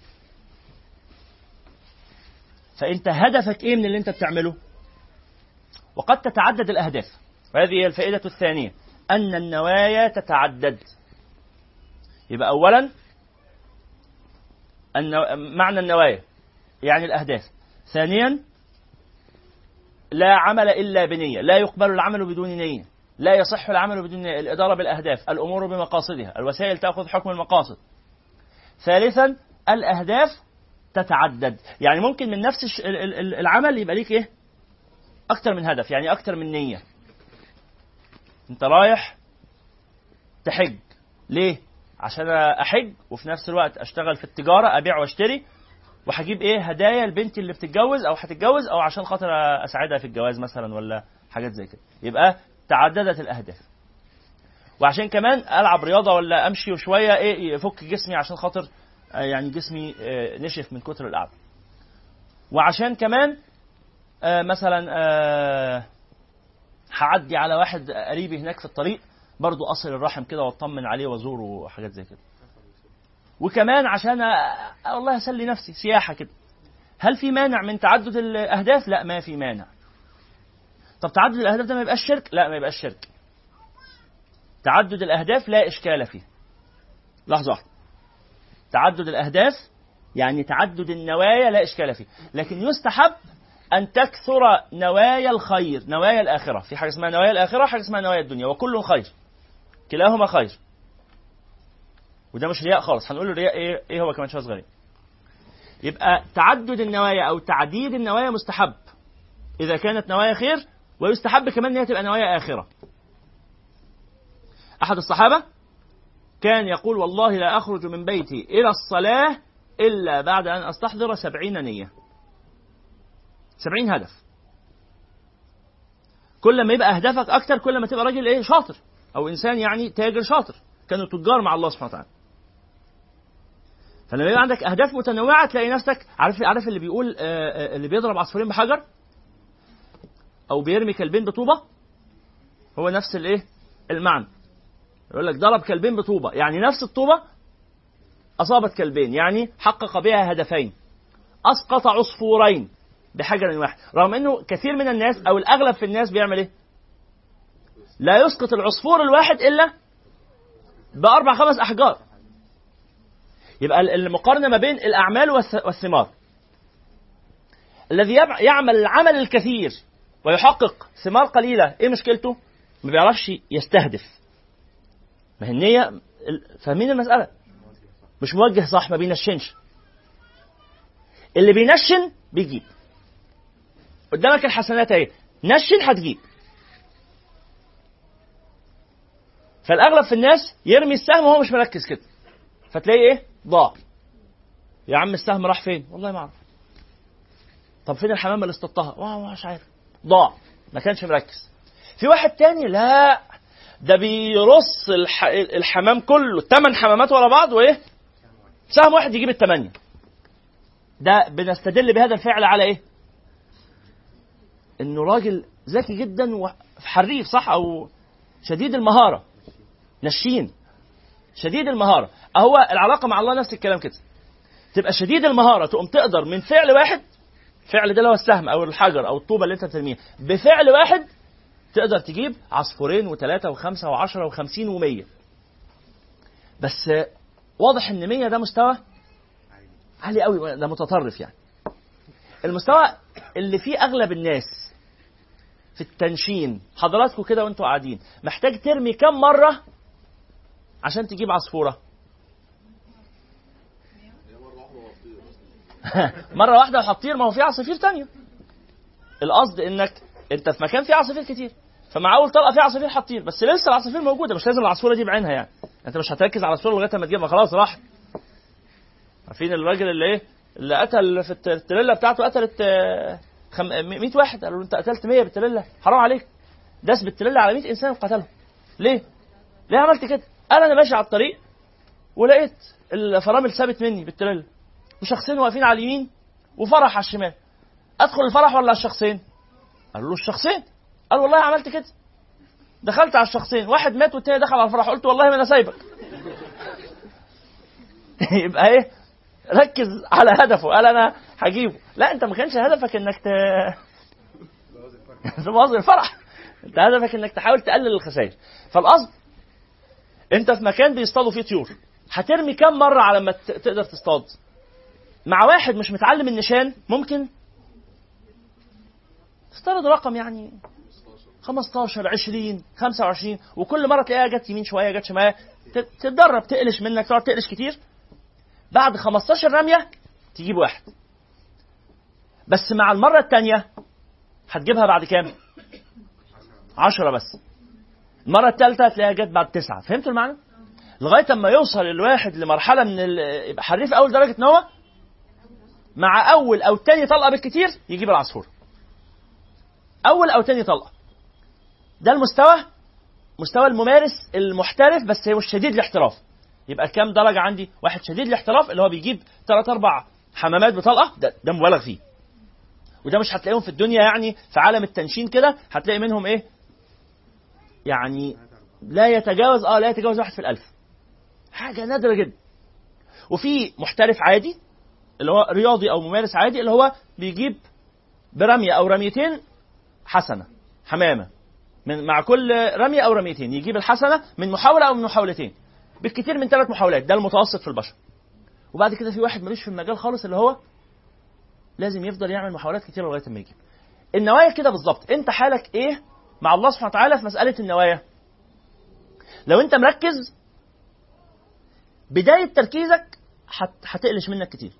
فأنت هدفك إيه من اللي أنت بتعمله وقد تتعدد الأهداف وهذه هي الفائدة الثانية أن النوايا تتعدد يبقى أولا النو... معنى النوايا يعني الأهداف ثانيا لا عمل إلا بنية لا يقبل العمل بدون نية لا يصح العمل بدون نية الإدارة بالأهداف الأمور بمقاصدها الوسائل تأخذ حكم المقاصد ثالثا الأهداف تتعدد يعني ممكن من نفس الش- ال- ال- ال- العمل يبقى ليك إيه أكتر من هدف يعني أكتر من نية أنت رايح تحج ليه عشان أحج وفي نفس الوقت أشتغل في التجارة أبيع وأشتري وهجيب ايه هدايا لبنتي اللي بتتجوز او هتتجوز او عشان خاطر اساعدها في الجواز مثلا ولا حاجات زي كده يبقى تعددت الاهداف وعشان كمان العب رياضه ولا امشي وشويه ايه يفك جسمي عشان خاطر آه، يعني جسمي آه، نشف من كتر القعده وعشان كمان آه، مثلا آه، هعدي على واحد قريبي هناك في الطريق برضو اصل الرحم كده واطمن عليه وازوره وحاجات زي كده وكمان عشان أ- والله اسلي نفسي سياحه كده هل في مانع من تعدد الاهداف لا ما في مانع طب تعدد الاهداف ده ما يبقاش شرك لا ما يبقاش شرك تعدد الاهداف لا اشكال فيه لحظه واحده تعدد الاهداف يعني تعدد النوايا لا اشكال فيه لكن يستحب ان تكثر نوايا الخير نوايا الاخره في حاجه اسمها نوايا الاخره حاجه اسمها نوايا الدنيا وكل خير كلاهما خير وده مش رياء خالص هنقول الرياء ايه ايه هو كمان شويه صغيرين يبقى تعدد النوايا او تعديد النوايا مستحب اذا كانت نوايا خير ويستحب كمان ان هي تبقى نوايا اخره احد الصحابه كان يقول والله لا اخرج من بيتي الى الصلاه الا بعد ان استحضر سبعين نيه سبعين هدف كل ما يبقى اهدافك اكتر كل ما تبقى راجل ايه شاطر او انسان يعني تاجر شاطر كانوا تجار مع الله سبحانه وتعالى فلما يبقى عندك اهداف متنوعه تلاقي نفسك عارف عارف اللي بيقول آه، آه، اللي بيضرب عصفورين بحجر او بيرمي كلبين بطوبه هو نفس الايه المعنى يقول لك ضرب كلبين بطوبه يعني نفس الطوبه اصابت كلبين يعني حقق بها هدفين اسقط عصفورين بحجر واحد رغم انه كثير من الناس او الاغلب في الناس بيعمل ايه لا يسقط العصفور الواحد الا باربع خمس احجار يبقى المقارنه ما بين الاعمال والث- والثمار الذي يب- يعمل العمل الكثير ويحقق ثمار قليله ايه مشكلته ما بيعرفش يستهدف ما هي النيه ال- فاهمين المساله مش موجه صح ما بينشنش اللي بينشن بيجيب قدامك الحسنات اهي نشن هتجيب فالاغلب في الناس يرمي السهم وهو مش مركز كده فتلاقيه ايه ضاع يا عم السهم راح فين والله ما اعرف طب فين الحمامه اللي اصطدتها والله مش عارف ضاع ما كانش مركز في واحد تاني لا ده بيرص الح... الحمام كله ثمان حمامات ورا بعض وايه سهم واحد يجيب الثمانيه ده بنستدل بهذا الفعل على ايه انه راجل ذكي جدا وحريف صح او شديد المهاره نشين شديد المهاره اهو العلاقه مع الله نفس الكلام كده تبقى شديد المهاره تقوم تقدر من فعل واحد فعل ده اللي هو السهم او الحجر او الطوبه اللي انت بترميها بفعل واحد تقدر تجيب عصفورين وثلاثه وخمسه وعشره وخمسين ومية بس واضح ان مية ده مستوى عالي قوي ده متطرف يعني المستوى اللي فيه اغلب الناس في التنشين حضراتكم كده وانتوا قاعدين محتاج ترمي كم مره عشان تجيب عصفوره مره واحده وهتطير ما هو في عصافير تانية القصد انك انت في مكان فيه عصافير كتير فمع اول طلقه في عصافير هتطير بس لسه العصافير موجوده مش لازم العصفوره دي بعينها يعني انت مش هتركز على العصفوره لغايه ما تجيبها خلاص راح عارفين الراجل اللي ايه اللي قتل في الت- التريلا بتاعته قتلت آه، خم... 100 واحد قالوا له انت قتلت 100 بالتريلا حرام عليك داس بالتريلا على 100 انسان وقتلهم ليه؟ ليه عملت كده؟ قال انا ماشي على الطريق ولقيت الفرامل ثابت مني بالتريلا وشخصين واقفين على اليمين وفرح على الشمال ادخل الفرح ولا على الشخصين؟ قالوا له الشخصين قال والله عملت كده دخلت على الشخصين واحد مات والتاني دخل على الفرح قلت والله ما انا سايبك يبقى ايه ركز على هدفه قال انا هجيبه لا انت ما كانش هدفك انك ت تبوظ الفرح انت هدفك انك تحاول تقلل الخسائر فالقصد انت في مكان بيصطادوا فيه طيور هترمي كم مره على ما ت- تقدر تصطاد مع واحد مش متعلم النشان ممكن تفترض رقم يعني 15 20 25 وكل مره تلاقيها جت يمين شويه جت شمال ت- تتدرب تقلش منك تقعد تقلش كتير بعد 15 رميه تجيب واحد بس مع المره الثانيه هتجيبها بعد كام؟ 10 بس المره الثالثه هتلاقيها جت بعد تسعه فهمتوا المعنى؟ لغايه اما يوصل الواحد لمرحله من ال- يبقى حريف اول درجه ان هو مع اول او تاني طلقه بالكتير يجيب العصفور اول او تاني طلقه ده المستوى مستوى الممارس المحترف بس هو الشديد الاحتراف يبقى كام درجه عندي واحد شديد الاحتراف اللي هو بيجيب ثلاث اربع حمامات بطلقه ده, ده مبالغ فيه وده مش هتلاقيهم في الدنيا يعني في عالم التنشين كده هتلاقي منهم ايه يعني لا يتجاوز اه لا يتجاوز واحد في الالف حاجه نادره جدا وفي محترف عادي اللي هو رياضي او ممارس عادي اللي هو بيجيب برميه او رميتين حسنه حمامه من مع كل رميه او رميتين يجيب الحسنه من محاوله او من محاولتين بالكثير من ثلاث محاولات ده المتوسط في البشر وبعد كده في واحد ملوش في المجال خالص اللي هو لازم يفضل يعمل محاولات كتير لغايه ما يجيب النوايا كده بالظبط انت حالك ايه مع الله سبحانه وتعالى في مساله النوايا لو انت مركز بدايه تركيزك هت- هتقلش منك كتير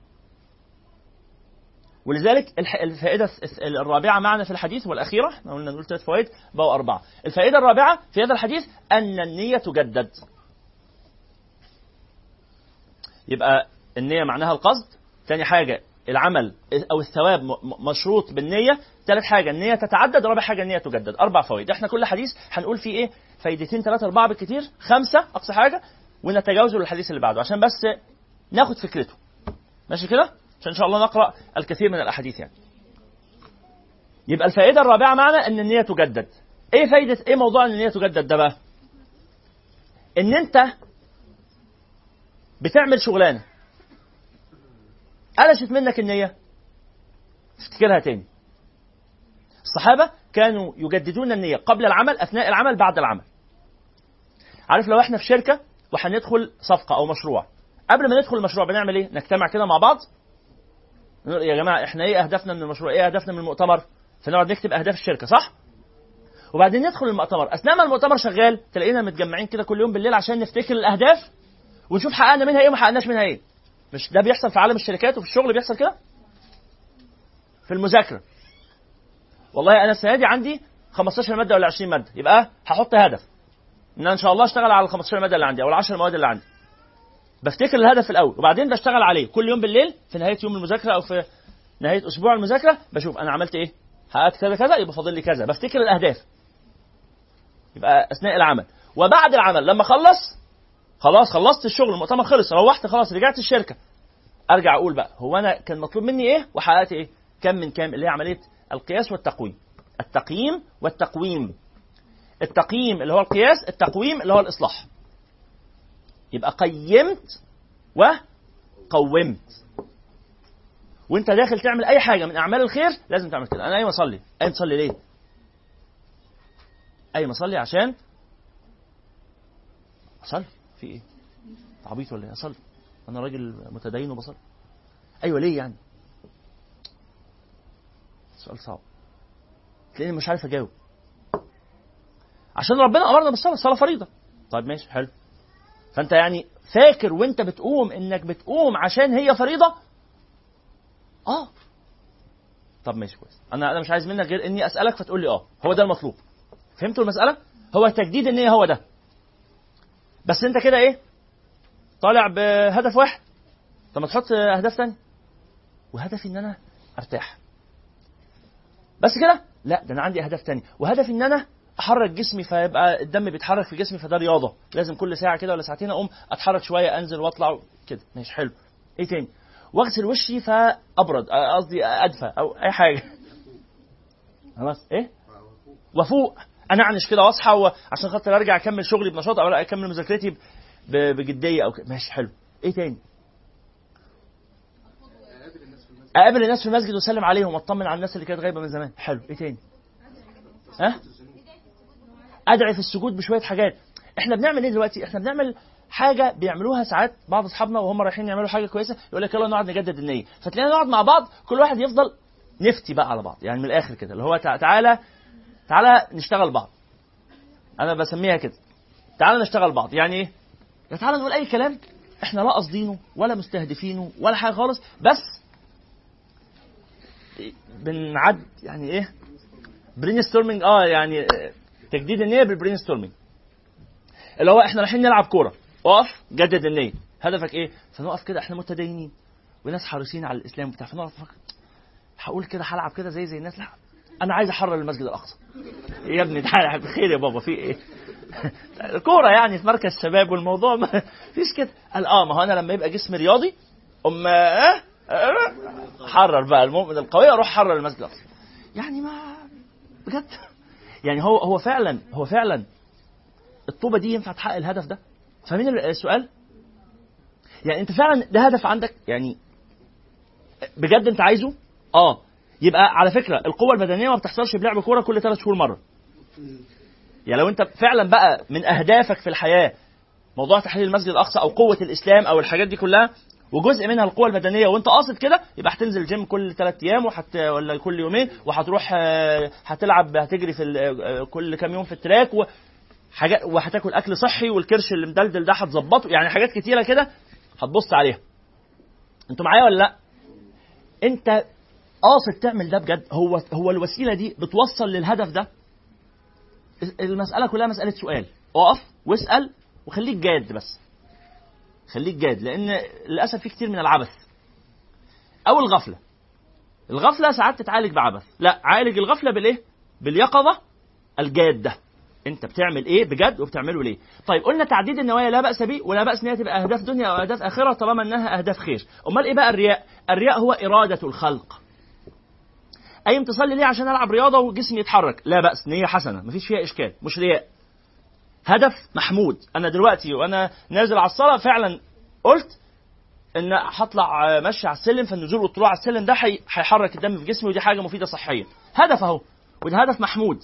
ولذلك الح- الفائدة الث- الرابعة معنا في الحديث والأخيرة احنا قلنا نقول ثلاث فوائد بقوا أربعة الفائدة الرابعة في هذا الحديث أن النية تجدد يبقى النية معناها القصد ثاني حاجة العمل أو الثواب م- م- مشروط بالنية ثالث حاجة النية تتعدد رابع حاجة النية تجدد أربع فوائد احنا كل حديث هنقول فيه إيه فايدتين ثلاثة أربعة بالكثير خمسة أقصى حاجة ونتجاوزه للحديث اللي بعده عشان بس ناخد فكرته ماشي كده عشان ان شاء الله نقرا الكثير من الاحاديث يعني يبقى الفائده الرابعه معنا ان النيه تجدد ايه فايده ايه موضوع ان النيه تجدد ده بقى ان انت بتعمل شغلانه قلشت منك النيه افتكرها تاني الصحابه كانوا يجددون النيه قبل العمل اثناء العمل بعد العمل عارف لو احنا في شركه وهندخل صفقه او مشروع قبل ما ندخل المشروع بنعمل ايه نجتمع كده مع بعض نقول يا جماعه احنا ايه اهدافنا من المشروع ايه اهدافنا من المؤتمر فنقعد نكتب اهداف الشركه صح وبعدين ندخل المؤتمر اثناء ما المؤتمر شغال تلاقينا متجمعين كده كل يوم بالليل عشان نفتكر الاهداف ونشوف حققنا منها ايه وما حققناش منها ايه مش ده بيحصل في عالم الشركات وفي الشغل بيحصل كده في المذاكره والله انا السنه دي عندي 15 ماده ولا 20 ماده يبقى هحط هدف ان انا ان شاء الله اشتغل على ال 15 ماده اللي عندي او ال 10 مواد اللي عندي بفتكر الهدف الاول وبعدين بشتغل عليه كل يوم بالليل في نهايه يوم المذاكره او في نهايه اسبوع المذاكره بشوف انا عملت ايه حققت كذا كذا يبقى فاضل لي كذا بفتكر الاهداف يبقى اثناء العمل وبعد العمل لما اخلص خلاص خلصت الشغل المؤتمر خلص روحت خلاص رجعت الشركه ارجع اقول بقى هو انا كان مطلوب مني ايه وحققت ايه كم من كام اللي هي عمليه القياس والتقويم التقييم والتقويم التقييم اللي هو القياس التقويم اللي هو الاصلاح يبقى قيمت وقومت وانت داخل تعمل اي حاجه من اعمال الخير لازم تعمل كده انا ايوه اصلي ايوه تصلي ليه ايوه اصلي عشان اصلي في ايه عبيط ولا ايه اصلي انا راجل متدين وبصلي ايوه ليه يعني سؤال صعب تلاقيني مش عارف اجاوب عشان ربنا امرنا بالصلاه الصلاه فريضه طيب ماشي حلو فانت يعني فاكر وانت بتقوم انك بتقوم عشان هي فريضه اه طب ماشي كويس انا انا مش عايز منك غير اني اسالك فتقول لي اه هو ده المطلوب فهمتوا المساله هو تجديد النيه هو ده بس انت كده ايه طالع بهدف واحد طب ما تحط اهداف تانية وهدفي ان انا ارتاح بس كده لا ده انا عندي اهداف تانية وهدفي ان انا احرك جسمي فيبقى الدم بيتحرك في جسمي فده رياضه لازم كل ساعه كده ولا ساعتين اقوم اتحرك شويه انزل واطلع كده ماشي حلو ايه تاني واغسل وشي فابرد قصدي ادفى او اي حاجه خلاص ايه وفوق انعنش كده واصحى و- عشان خاطر ارجع اكمل شغلي بنشاط او اكمل مذاكرتي ب- بجديه او كده ماشي حلو ايه تاني اقابل الناس في المسجد واسلم عليهم واطمن على الناس اللي كانت غايبه من زمان حلو ايه تاني ها ادعي في السجود بشويه حاجات احنا بنعمل ايه دلوقتي احنا بنعمل حاجه بيعملوها ساعات بعض اصحابنا وهم رايحين يعملوا حاجه كويسه يقول لك يلا نقعد نجدد النيه فتلاقينا نقعد مع بعض كل واحد يفضل نفتي بقى على بعض يعني من الاخر كده اللي هو تع- تعالى تعالى نشتغل بعض انا بسميها كده تعالى نشتغل بعض يعني ايه يا تعالى نقول اي كلام احنا لا قاصدينه ولا مستهدفينه ولا حاجه خالص بس بنعد يعني ايه برين ستورمنج اه يعني آه، تجديد النيه بالبرين ستورمنج اللي هو احنا رايحين نلعب كوره اقف جدد النيه هدفك ايه فنقف كده احنا متدينين وناس حريصين على الاسلام وبتاع فنقف نفكر، هقول كده هلعب كده زي زي الناس لا انا عايز احرر المسجد الاقصى إيه يا ابني تعالى بخير يا بابا في ايه كوره يعني في مركز شباب والموضوع ما فيش كده قال اه ما هو انا لما يبقى جسمي رياضي ام اه آه، حرر بقى المؤمن القوي اروح حرر المسجد الاقصى يعني ما بجد يعني هو هو فعلا هو فعلا الطوبه دي ينفع تحقق الهدف ده فاهمين السؤال يعني انت فعلا ده هدف عندك يعني بجد انت عايزه اه يبقى على فكره القوه البدنيه ما بتحصلش بلعب كوره كل ثلاث شهور مره يعني لو انت فعلا بقى من اهدافك في الحياه موضوع تحرير المسجد الاقصى او قوه الاسلام او الحاجات دي كلها وجزء منها القوه البدنيه وانت قاصد كده يبقى هتنزل جيم كل ثلاث ايام وحت ولا كل يومين وهتروح آه، هتلعب هتجري في ال- آه، كل كام يوم في التراك و حاجات وهتاكل اكل صحي والكرش اللي مدلدل ده هتظبطه يعني حاجات كتيره كده هتبص عليها انتوا معايا ولا لا انت قاصد تعمل ده بجد هو هو الوسيله دي بتوصل للهدف ده المساله كلها مساله سؤال اقف واسال وخليك جاد بس خليك جاد لان للاسف في كتير من العبث او الغفله الغفله ساعات تتعالج بعبث لا عالج الغفله بالايه باليقظه الجاده انت بتعمل ايه بجد وبتعمله ليه طيب قلنا تعديد النوايا لا باس به ولا باس ان هي تبقى اهداف دنيا او اهداف اخره طالما انها اهداف خير امال ايه بقى الرياء الرياء هو اراده الخلق اي تصلي ليه عشان العب رياضه وجسمي يتحرك لا باس نيه حسنه مفيش فيها اشكال مش رياء هدف محمود انا دلوقتي وانا نازل على الصلاه فعلا قلت ان هطلع مشي على السلم فالنزول والطلوع على السلم ده هي- هيحرك الدم في جسمي ودي حاجه مفيده صحيا هدف اهو وده هدف محمود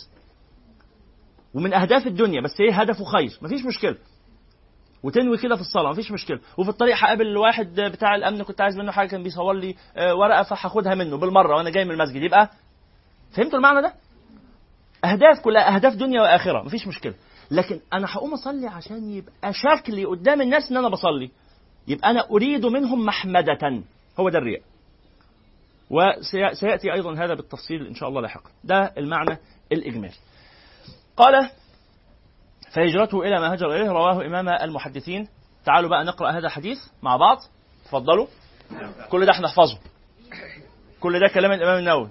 ومن اهداف الدنيا بس ايه هدفه خير مفيش مشكله وتنوي كده في الصلاه مفيش مشكله وفي الطريق هقابل واحد بتاع الامن كنت عايز منه حاجه كان بيصور لي آه، ورقه فهاخدها منه بالمره وانا جاي من المسجد يبقى فهمتوا المعنى ده اهداف كلها اهداف دنيا واخره مفيش مشكله لكن انا هقوم اصلي عشان يبقى شكلي قدام الناس ان انا بصلي يبقى انا اريد منهم محمده هو ده الرياء وسياتي ايضا هذا بالتفصيل ان شاء الله لاحقا ده المعنى الاجمالي قال فهجرته الى ما هجر اليه رواه امام المحدثين تعالوا بقى نقرا هذا الحديث مع بعض تفضلوا كل ده هنحفظه كل ده كلام الامام النووي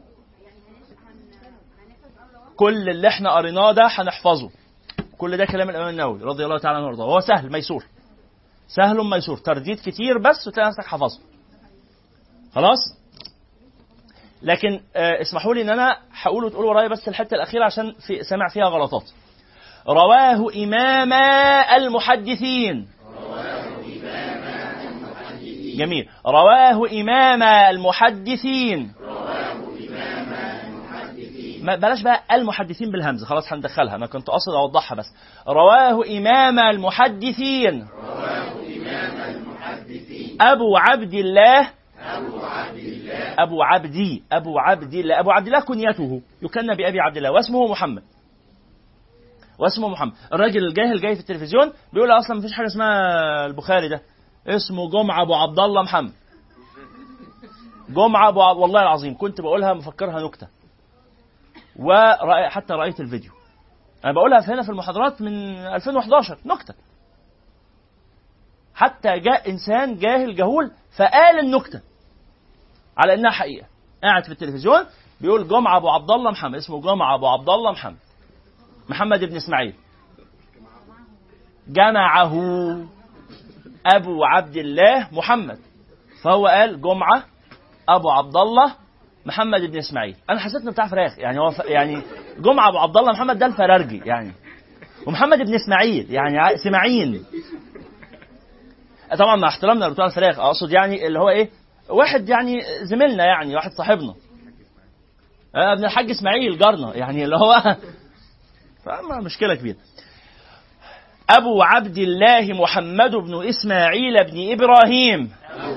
كل اللي احنا قريناه ده هنحفظه كل ده كلام الامام النووي رضي الله تعالى عنه وارضاه هو سهل ميسور سهل ميسور ترديد كتير بس وتلاقي نفسك حفظه خلاص لكن آه اسمحوا لي ان انا هقول وتقولوا ورايا بس الحته الاخيره عشان في سامع فيها غلطات رواه امام المحدثين جميل رواه امام المحدثين ما بلاش بقى المحدثين بالهمزه خلاص هندخلها انا كنت قاصد اوضحها بس رواه امام المحدثين ابو عبد الله ابو عبدي ابو عبد الله ابو عبد الله كنيته يكنى بابي عبد الله واسمه محمد واسمه محمد الراجل الجاهل جاي في التلفزيون بيقول اصلا مفيش حاجه اسمها البخاري ده اسمه جمعه ابو عبد الله محمد جمعه ابو عبد والله العظيم كنت بقولها مفكرها نكته وحتى رايت الفيديو انا بقولها في هنا في المحاضرات من 2011 نكته حتى جاء انسان جاهل جهول فقال النكته على انها حقيقه قاعد في التلفزيون بيقول جمعه ابو عبد الله محمد اسمه جمعه ابو عبد الله محمد محمد بن اسماعيل جمعه ابو عبد الله محمد فهو قال جمعه ابو عبد الله محمد بن اسماعيل انا حسيت انه بتاع فراخ يعني هو ف... يعني جمعه ابو عبد الله محمد ده الفرارجي يعني ومحمد ابن اسماعيل يعني ع- سماعين طبعا مع احترامنا لبتوع الفراخ اقصد يعني اللي هو ايه واحد يعني زميلنا يعني واحد صاحبنا آه، ابن الحاج اسماعيل جارنا يعني اللي هو فما مشكله كبيره ابو عبد الله محمد بن اسماعيل بن ابراهيم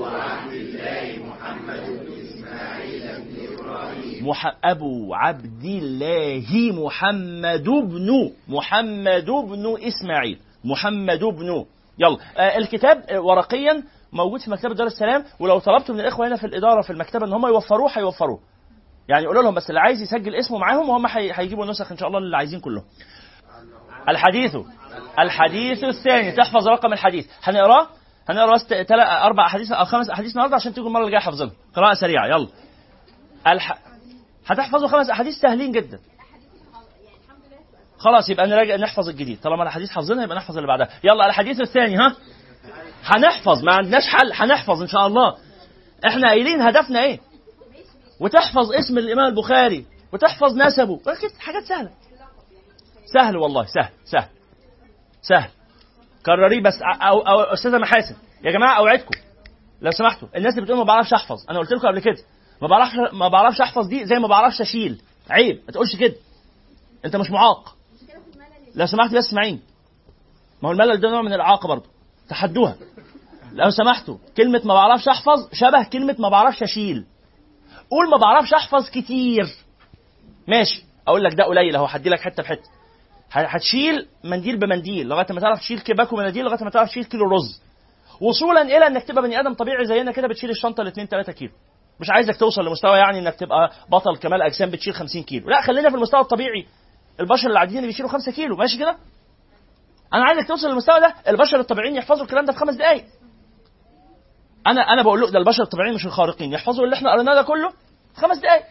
مح... أبو عبد الله محمد بن محمد بن إسماعيل محمد بن يلا آه الكتاب آه، ورقيا موجود في مكتبة دار السلام ولو طلبت من الإخوة هنا في الإدارة في المكتبة إن هم يوفروه هيوفروه يعني قولوا لهم بس اللي عايز يسجل اسمه معاهم وهم هي- هيجيبوا النسخ إن شاء الله اللي عايزين كلهم الحديث الحديث الثاني تحفظ رقم الحديث هنقراه هنقرا بس تلا- اربع احاديث او خمس احاديث النهارده عشان تيجوا المره اللي جايه حافظينهم قراءه سريعه يلا الح... هتحفظوا خمس احاديث سهلين جدا خلاص يبقى نراجع نحفظ الجديد طالما الاحاديث حافظينها يبقى نحفظ اللي بعدها يلا الحديث الثاني ها هنحفظ ما عندناش حل هنحفظ ان شاء الله احنا قايلين هدفنا ايه وتحفظ اسم الامام البخاري وتحفظ نسبه كده حاجات سهله سهل والله سهل سهل سهل كرريه بس او او استاذه محاسن يا جماعه اوعدكم لو سمحتوا الناس اللي بتقول ما بعرفش احفظ انا قلت لكم قبل كده ما بعرفش ما بعرفش احفظ دي زي ما بعرفش اشيل عيب ما تقولش كده انت مش معاق لو سمحت بس اسمعيني ما هو الملل ده نوع من الاعاقه برضه تحدوها لو سمحتوا كلمه ما بعرفش احفظ شبه كلمه ما بعرفش اشيل قول ما بعرفش احفظ كتير ماشي اقول لك ده قليل اهو هدي لك حته بحته ه- هتشيل منديل بمنديل لغايه ما تعرف تشيل كباكو مناديل لغايه ما تعرف تشيل كيلو رز وصولا الى انك تبقى بني ادم طبيعي زينا كده بتشيل الشنطه ل 2 3 كيلو مش عايزك توصل لمستوى يعني انك تبقى بطل كمال اجسام بتشيل 50 كيلو لا خلينا في المستوى الطبيعي البشر العاديين اللي بيشيلوا 5 كيلو ماشي كده انا عايزك توصل للمستوى ده البشر الطبيعيين يحفظوا الكلام ده في خمس دقائق انا انا بقول له ده البشر الطبيعيين مش الخارقين يحفظوا اللي احنا قريناه ده كله في خمس دقائق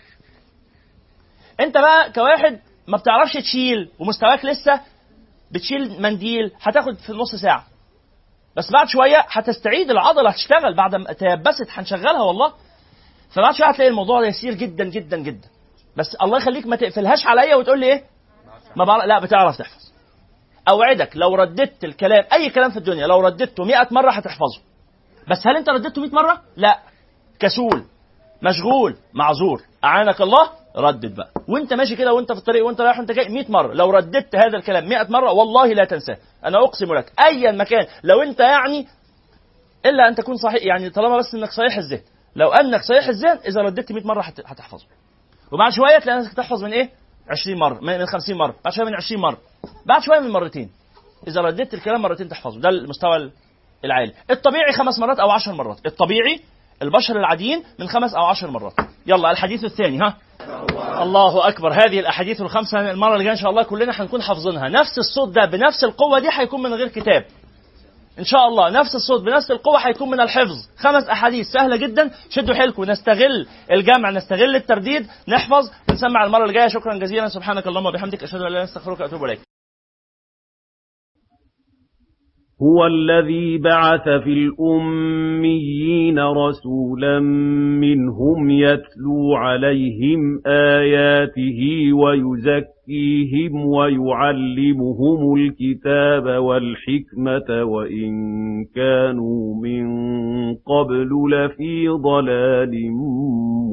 انت بقى كواحد ما بتعرفش تشيل ومستواك لسه بتشيل منديل هتاخد في نص ساعه بس بعد شويه هتستعيد العضله هتشتغل بعد ما تيبست هنشغلها والله فبعد شويه هتلاقي الموضوع ده يسير جدا جدا جدا بس الله يخليك ما تقفلهاش عليا وتقول لي ايه ما بعرف لا بتعرف تحفظ اوعدك لو رددت الكلام اي كلام في الدنيا لو رددته 100 مره هتحفظه بس هل انت رددته 100 مره لا كسول مشغول معذور اعانك الله ردد بقى وانت ماشي كده وانت في الطريق وانت رايح وانت جاي 100 مره لو رددت هذا الكلام 100 مره والله لا تنساه انا اقسم لك ايا مكان لو انت يعني الا ان تكون صحيح يعني طالما بس انك صحيح الذهن لو انك صحيح الذهن اذا رددت 100 مره هت- هتحفظه وبعد شويه تلاقي نفسك تحفظ من ايه 20 مره من من 50 مره بعد شويه من 20 مره بعد شويه من مرتين اذا رددت الكلام مرتين تحفظه ده المستوى العالي الطبيعي خمس مرات او عشر مرات الطبيعي البشر العاديين من خمس او عشر مرات يلا الحديث الثاني ها الله اكبر هذه الاحاديث الخمسه المره اللي جايه ان شاء الله كلنا هنكون حافظينها نفس الصوت ده بنفس القوه دي هيكون من غير كتاب ان شاء الله نفس الصوت بنفس القوه هيكون من الحفظ خمس احاديث سهله جدا شدوا حيلكم نستغل الجمع نستغل الترديد نحفظ ونسمع المره اللي جايه شكرا جزيلا سبحانك اللهم وبحمدك اشهد ان لا اله الا انت استغفرك واتوب اليك هو الذي بعث في الأميين رسولا منهم يتلو عليهم آياته ويزكيهم ويعلمهم الكتاب والحكمة وإن كانوا من قبل لفي ضلال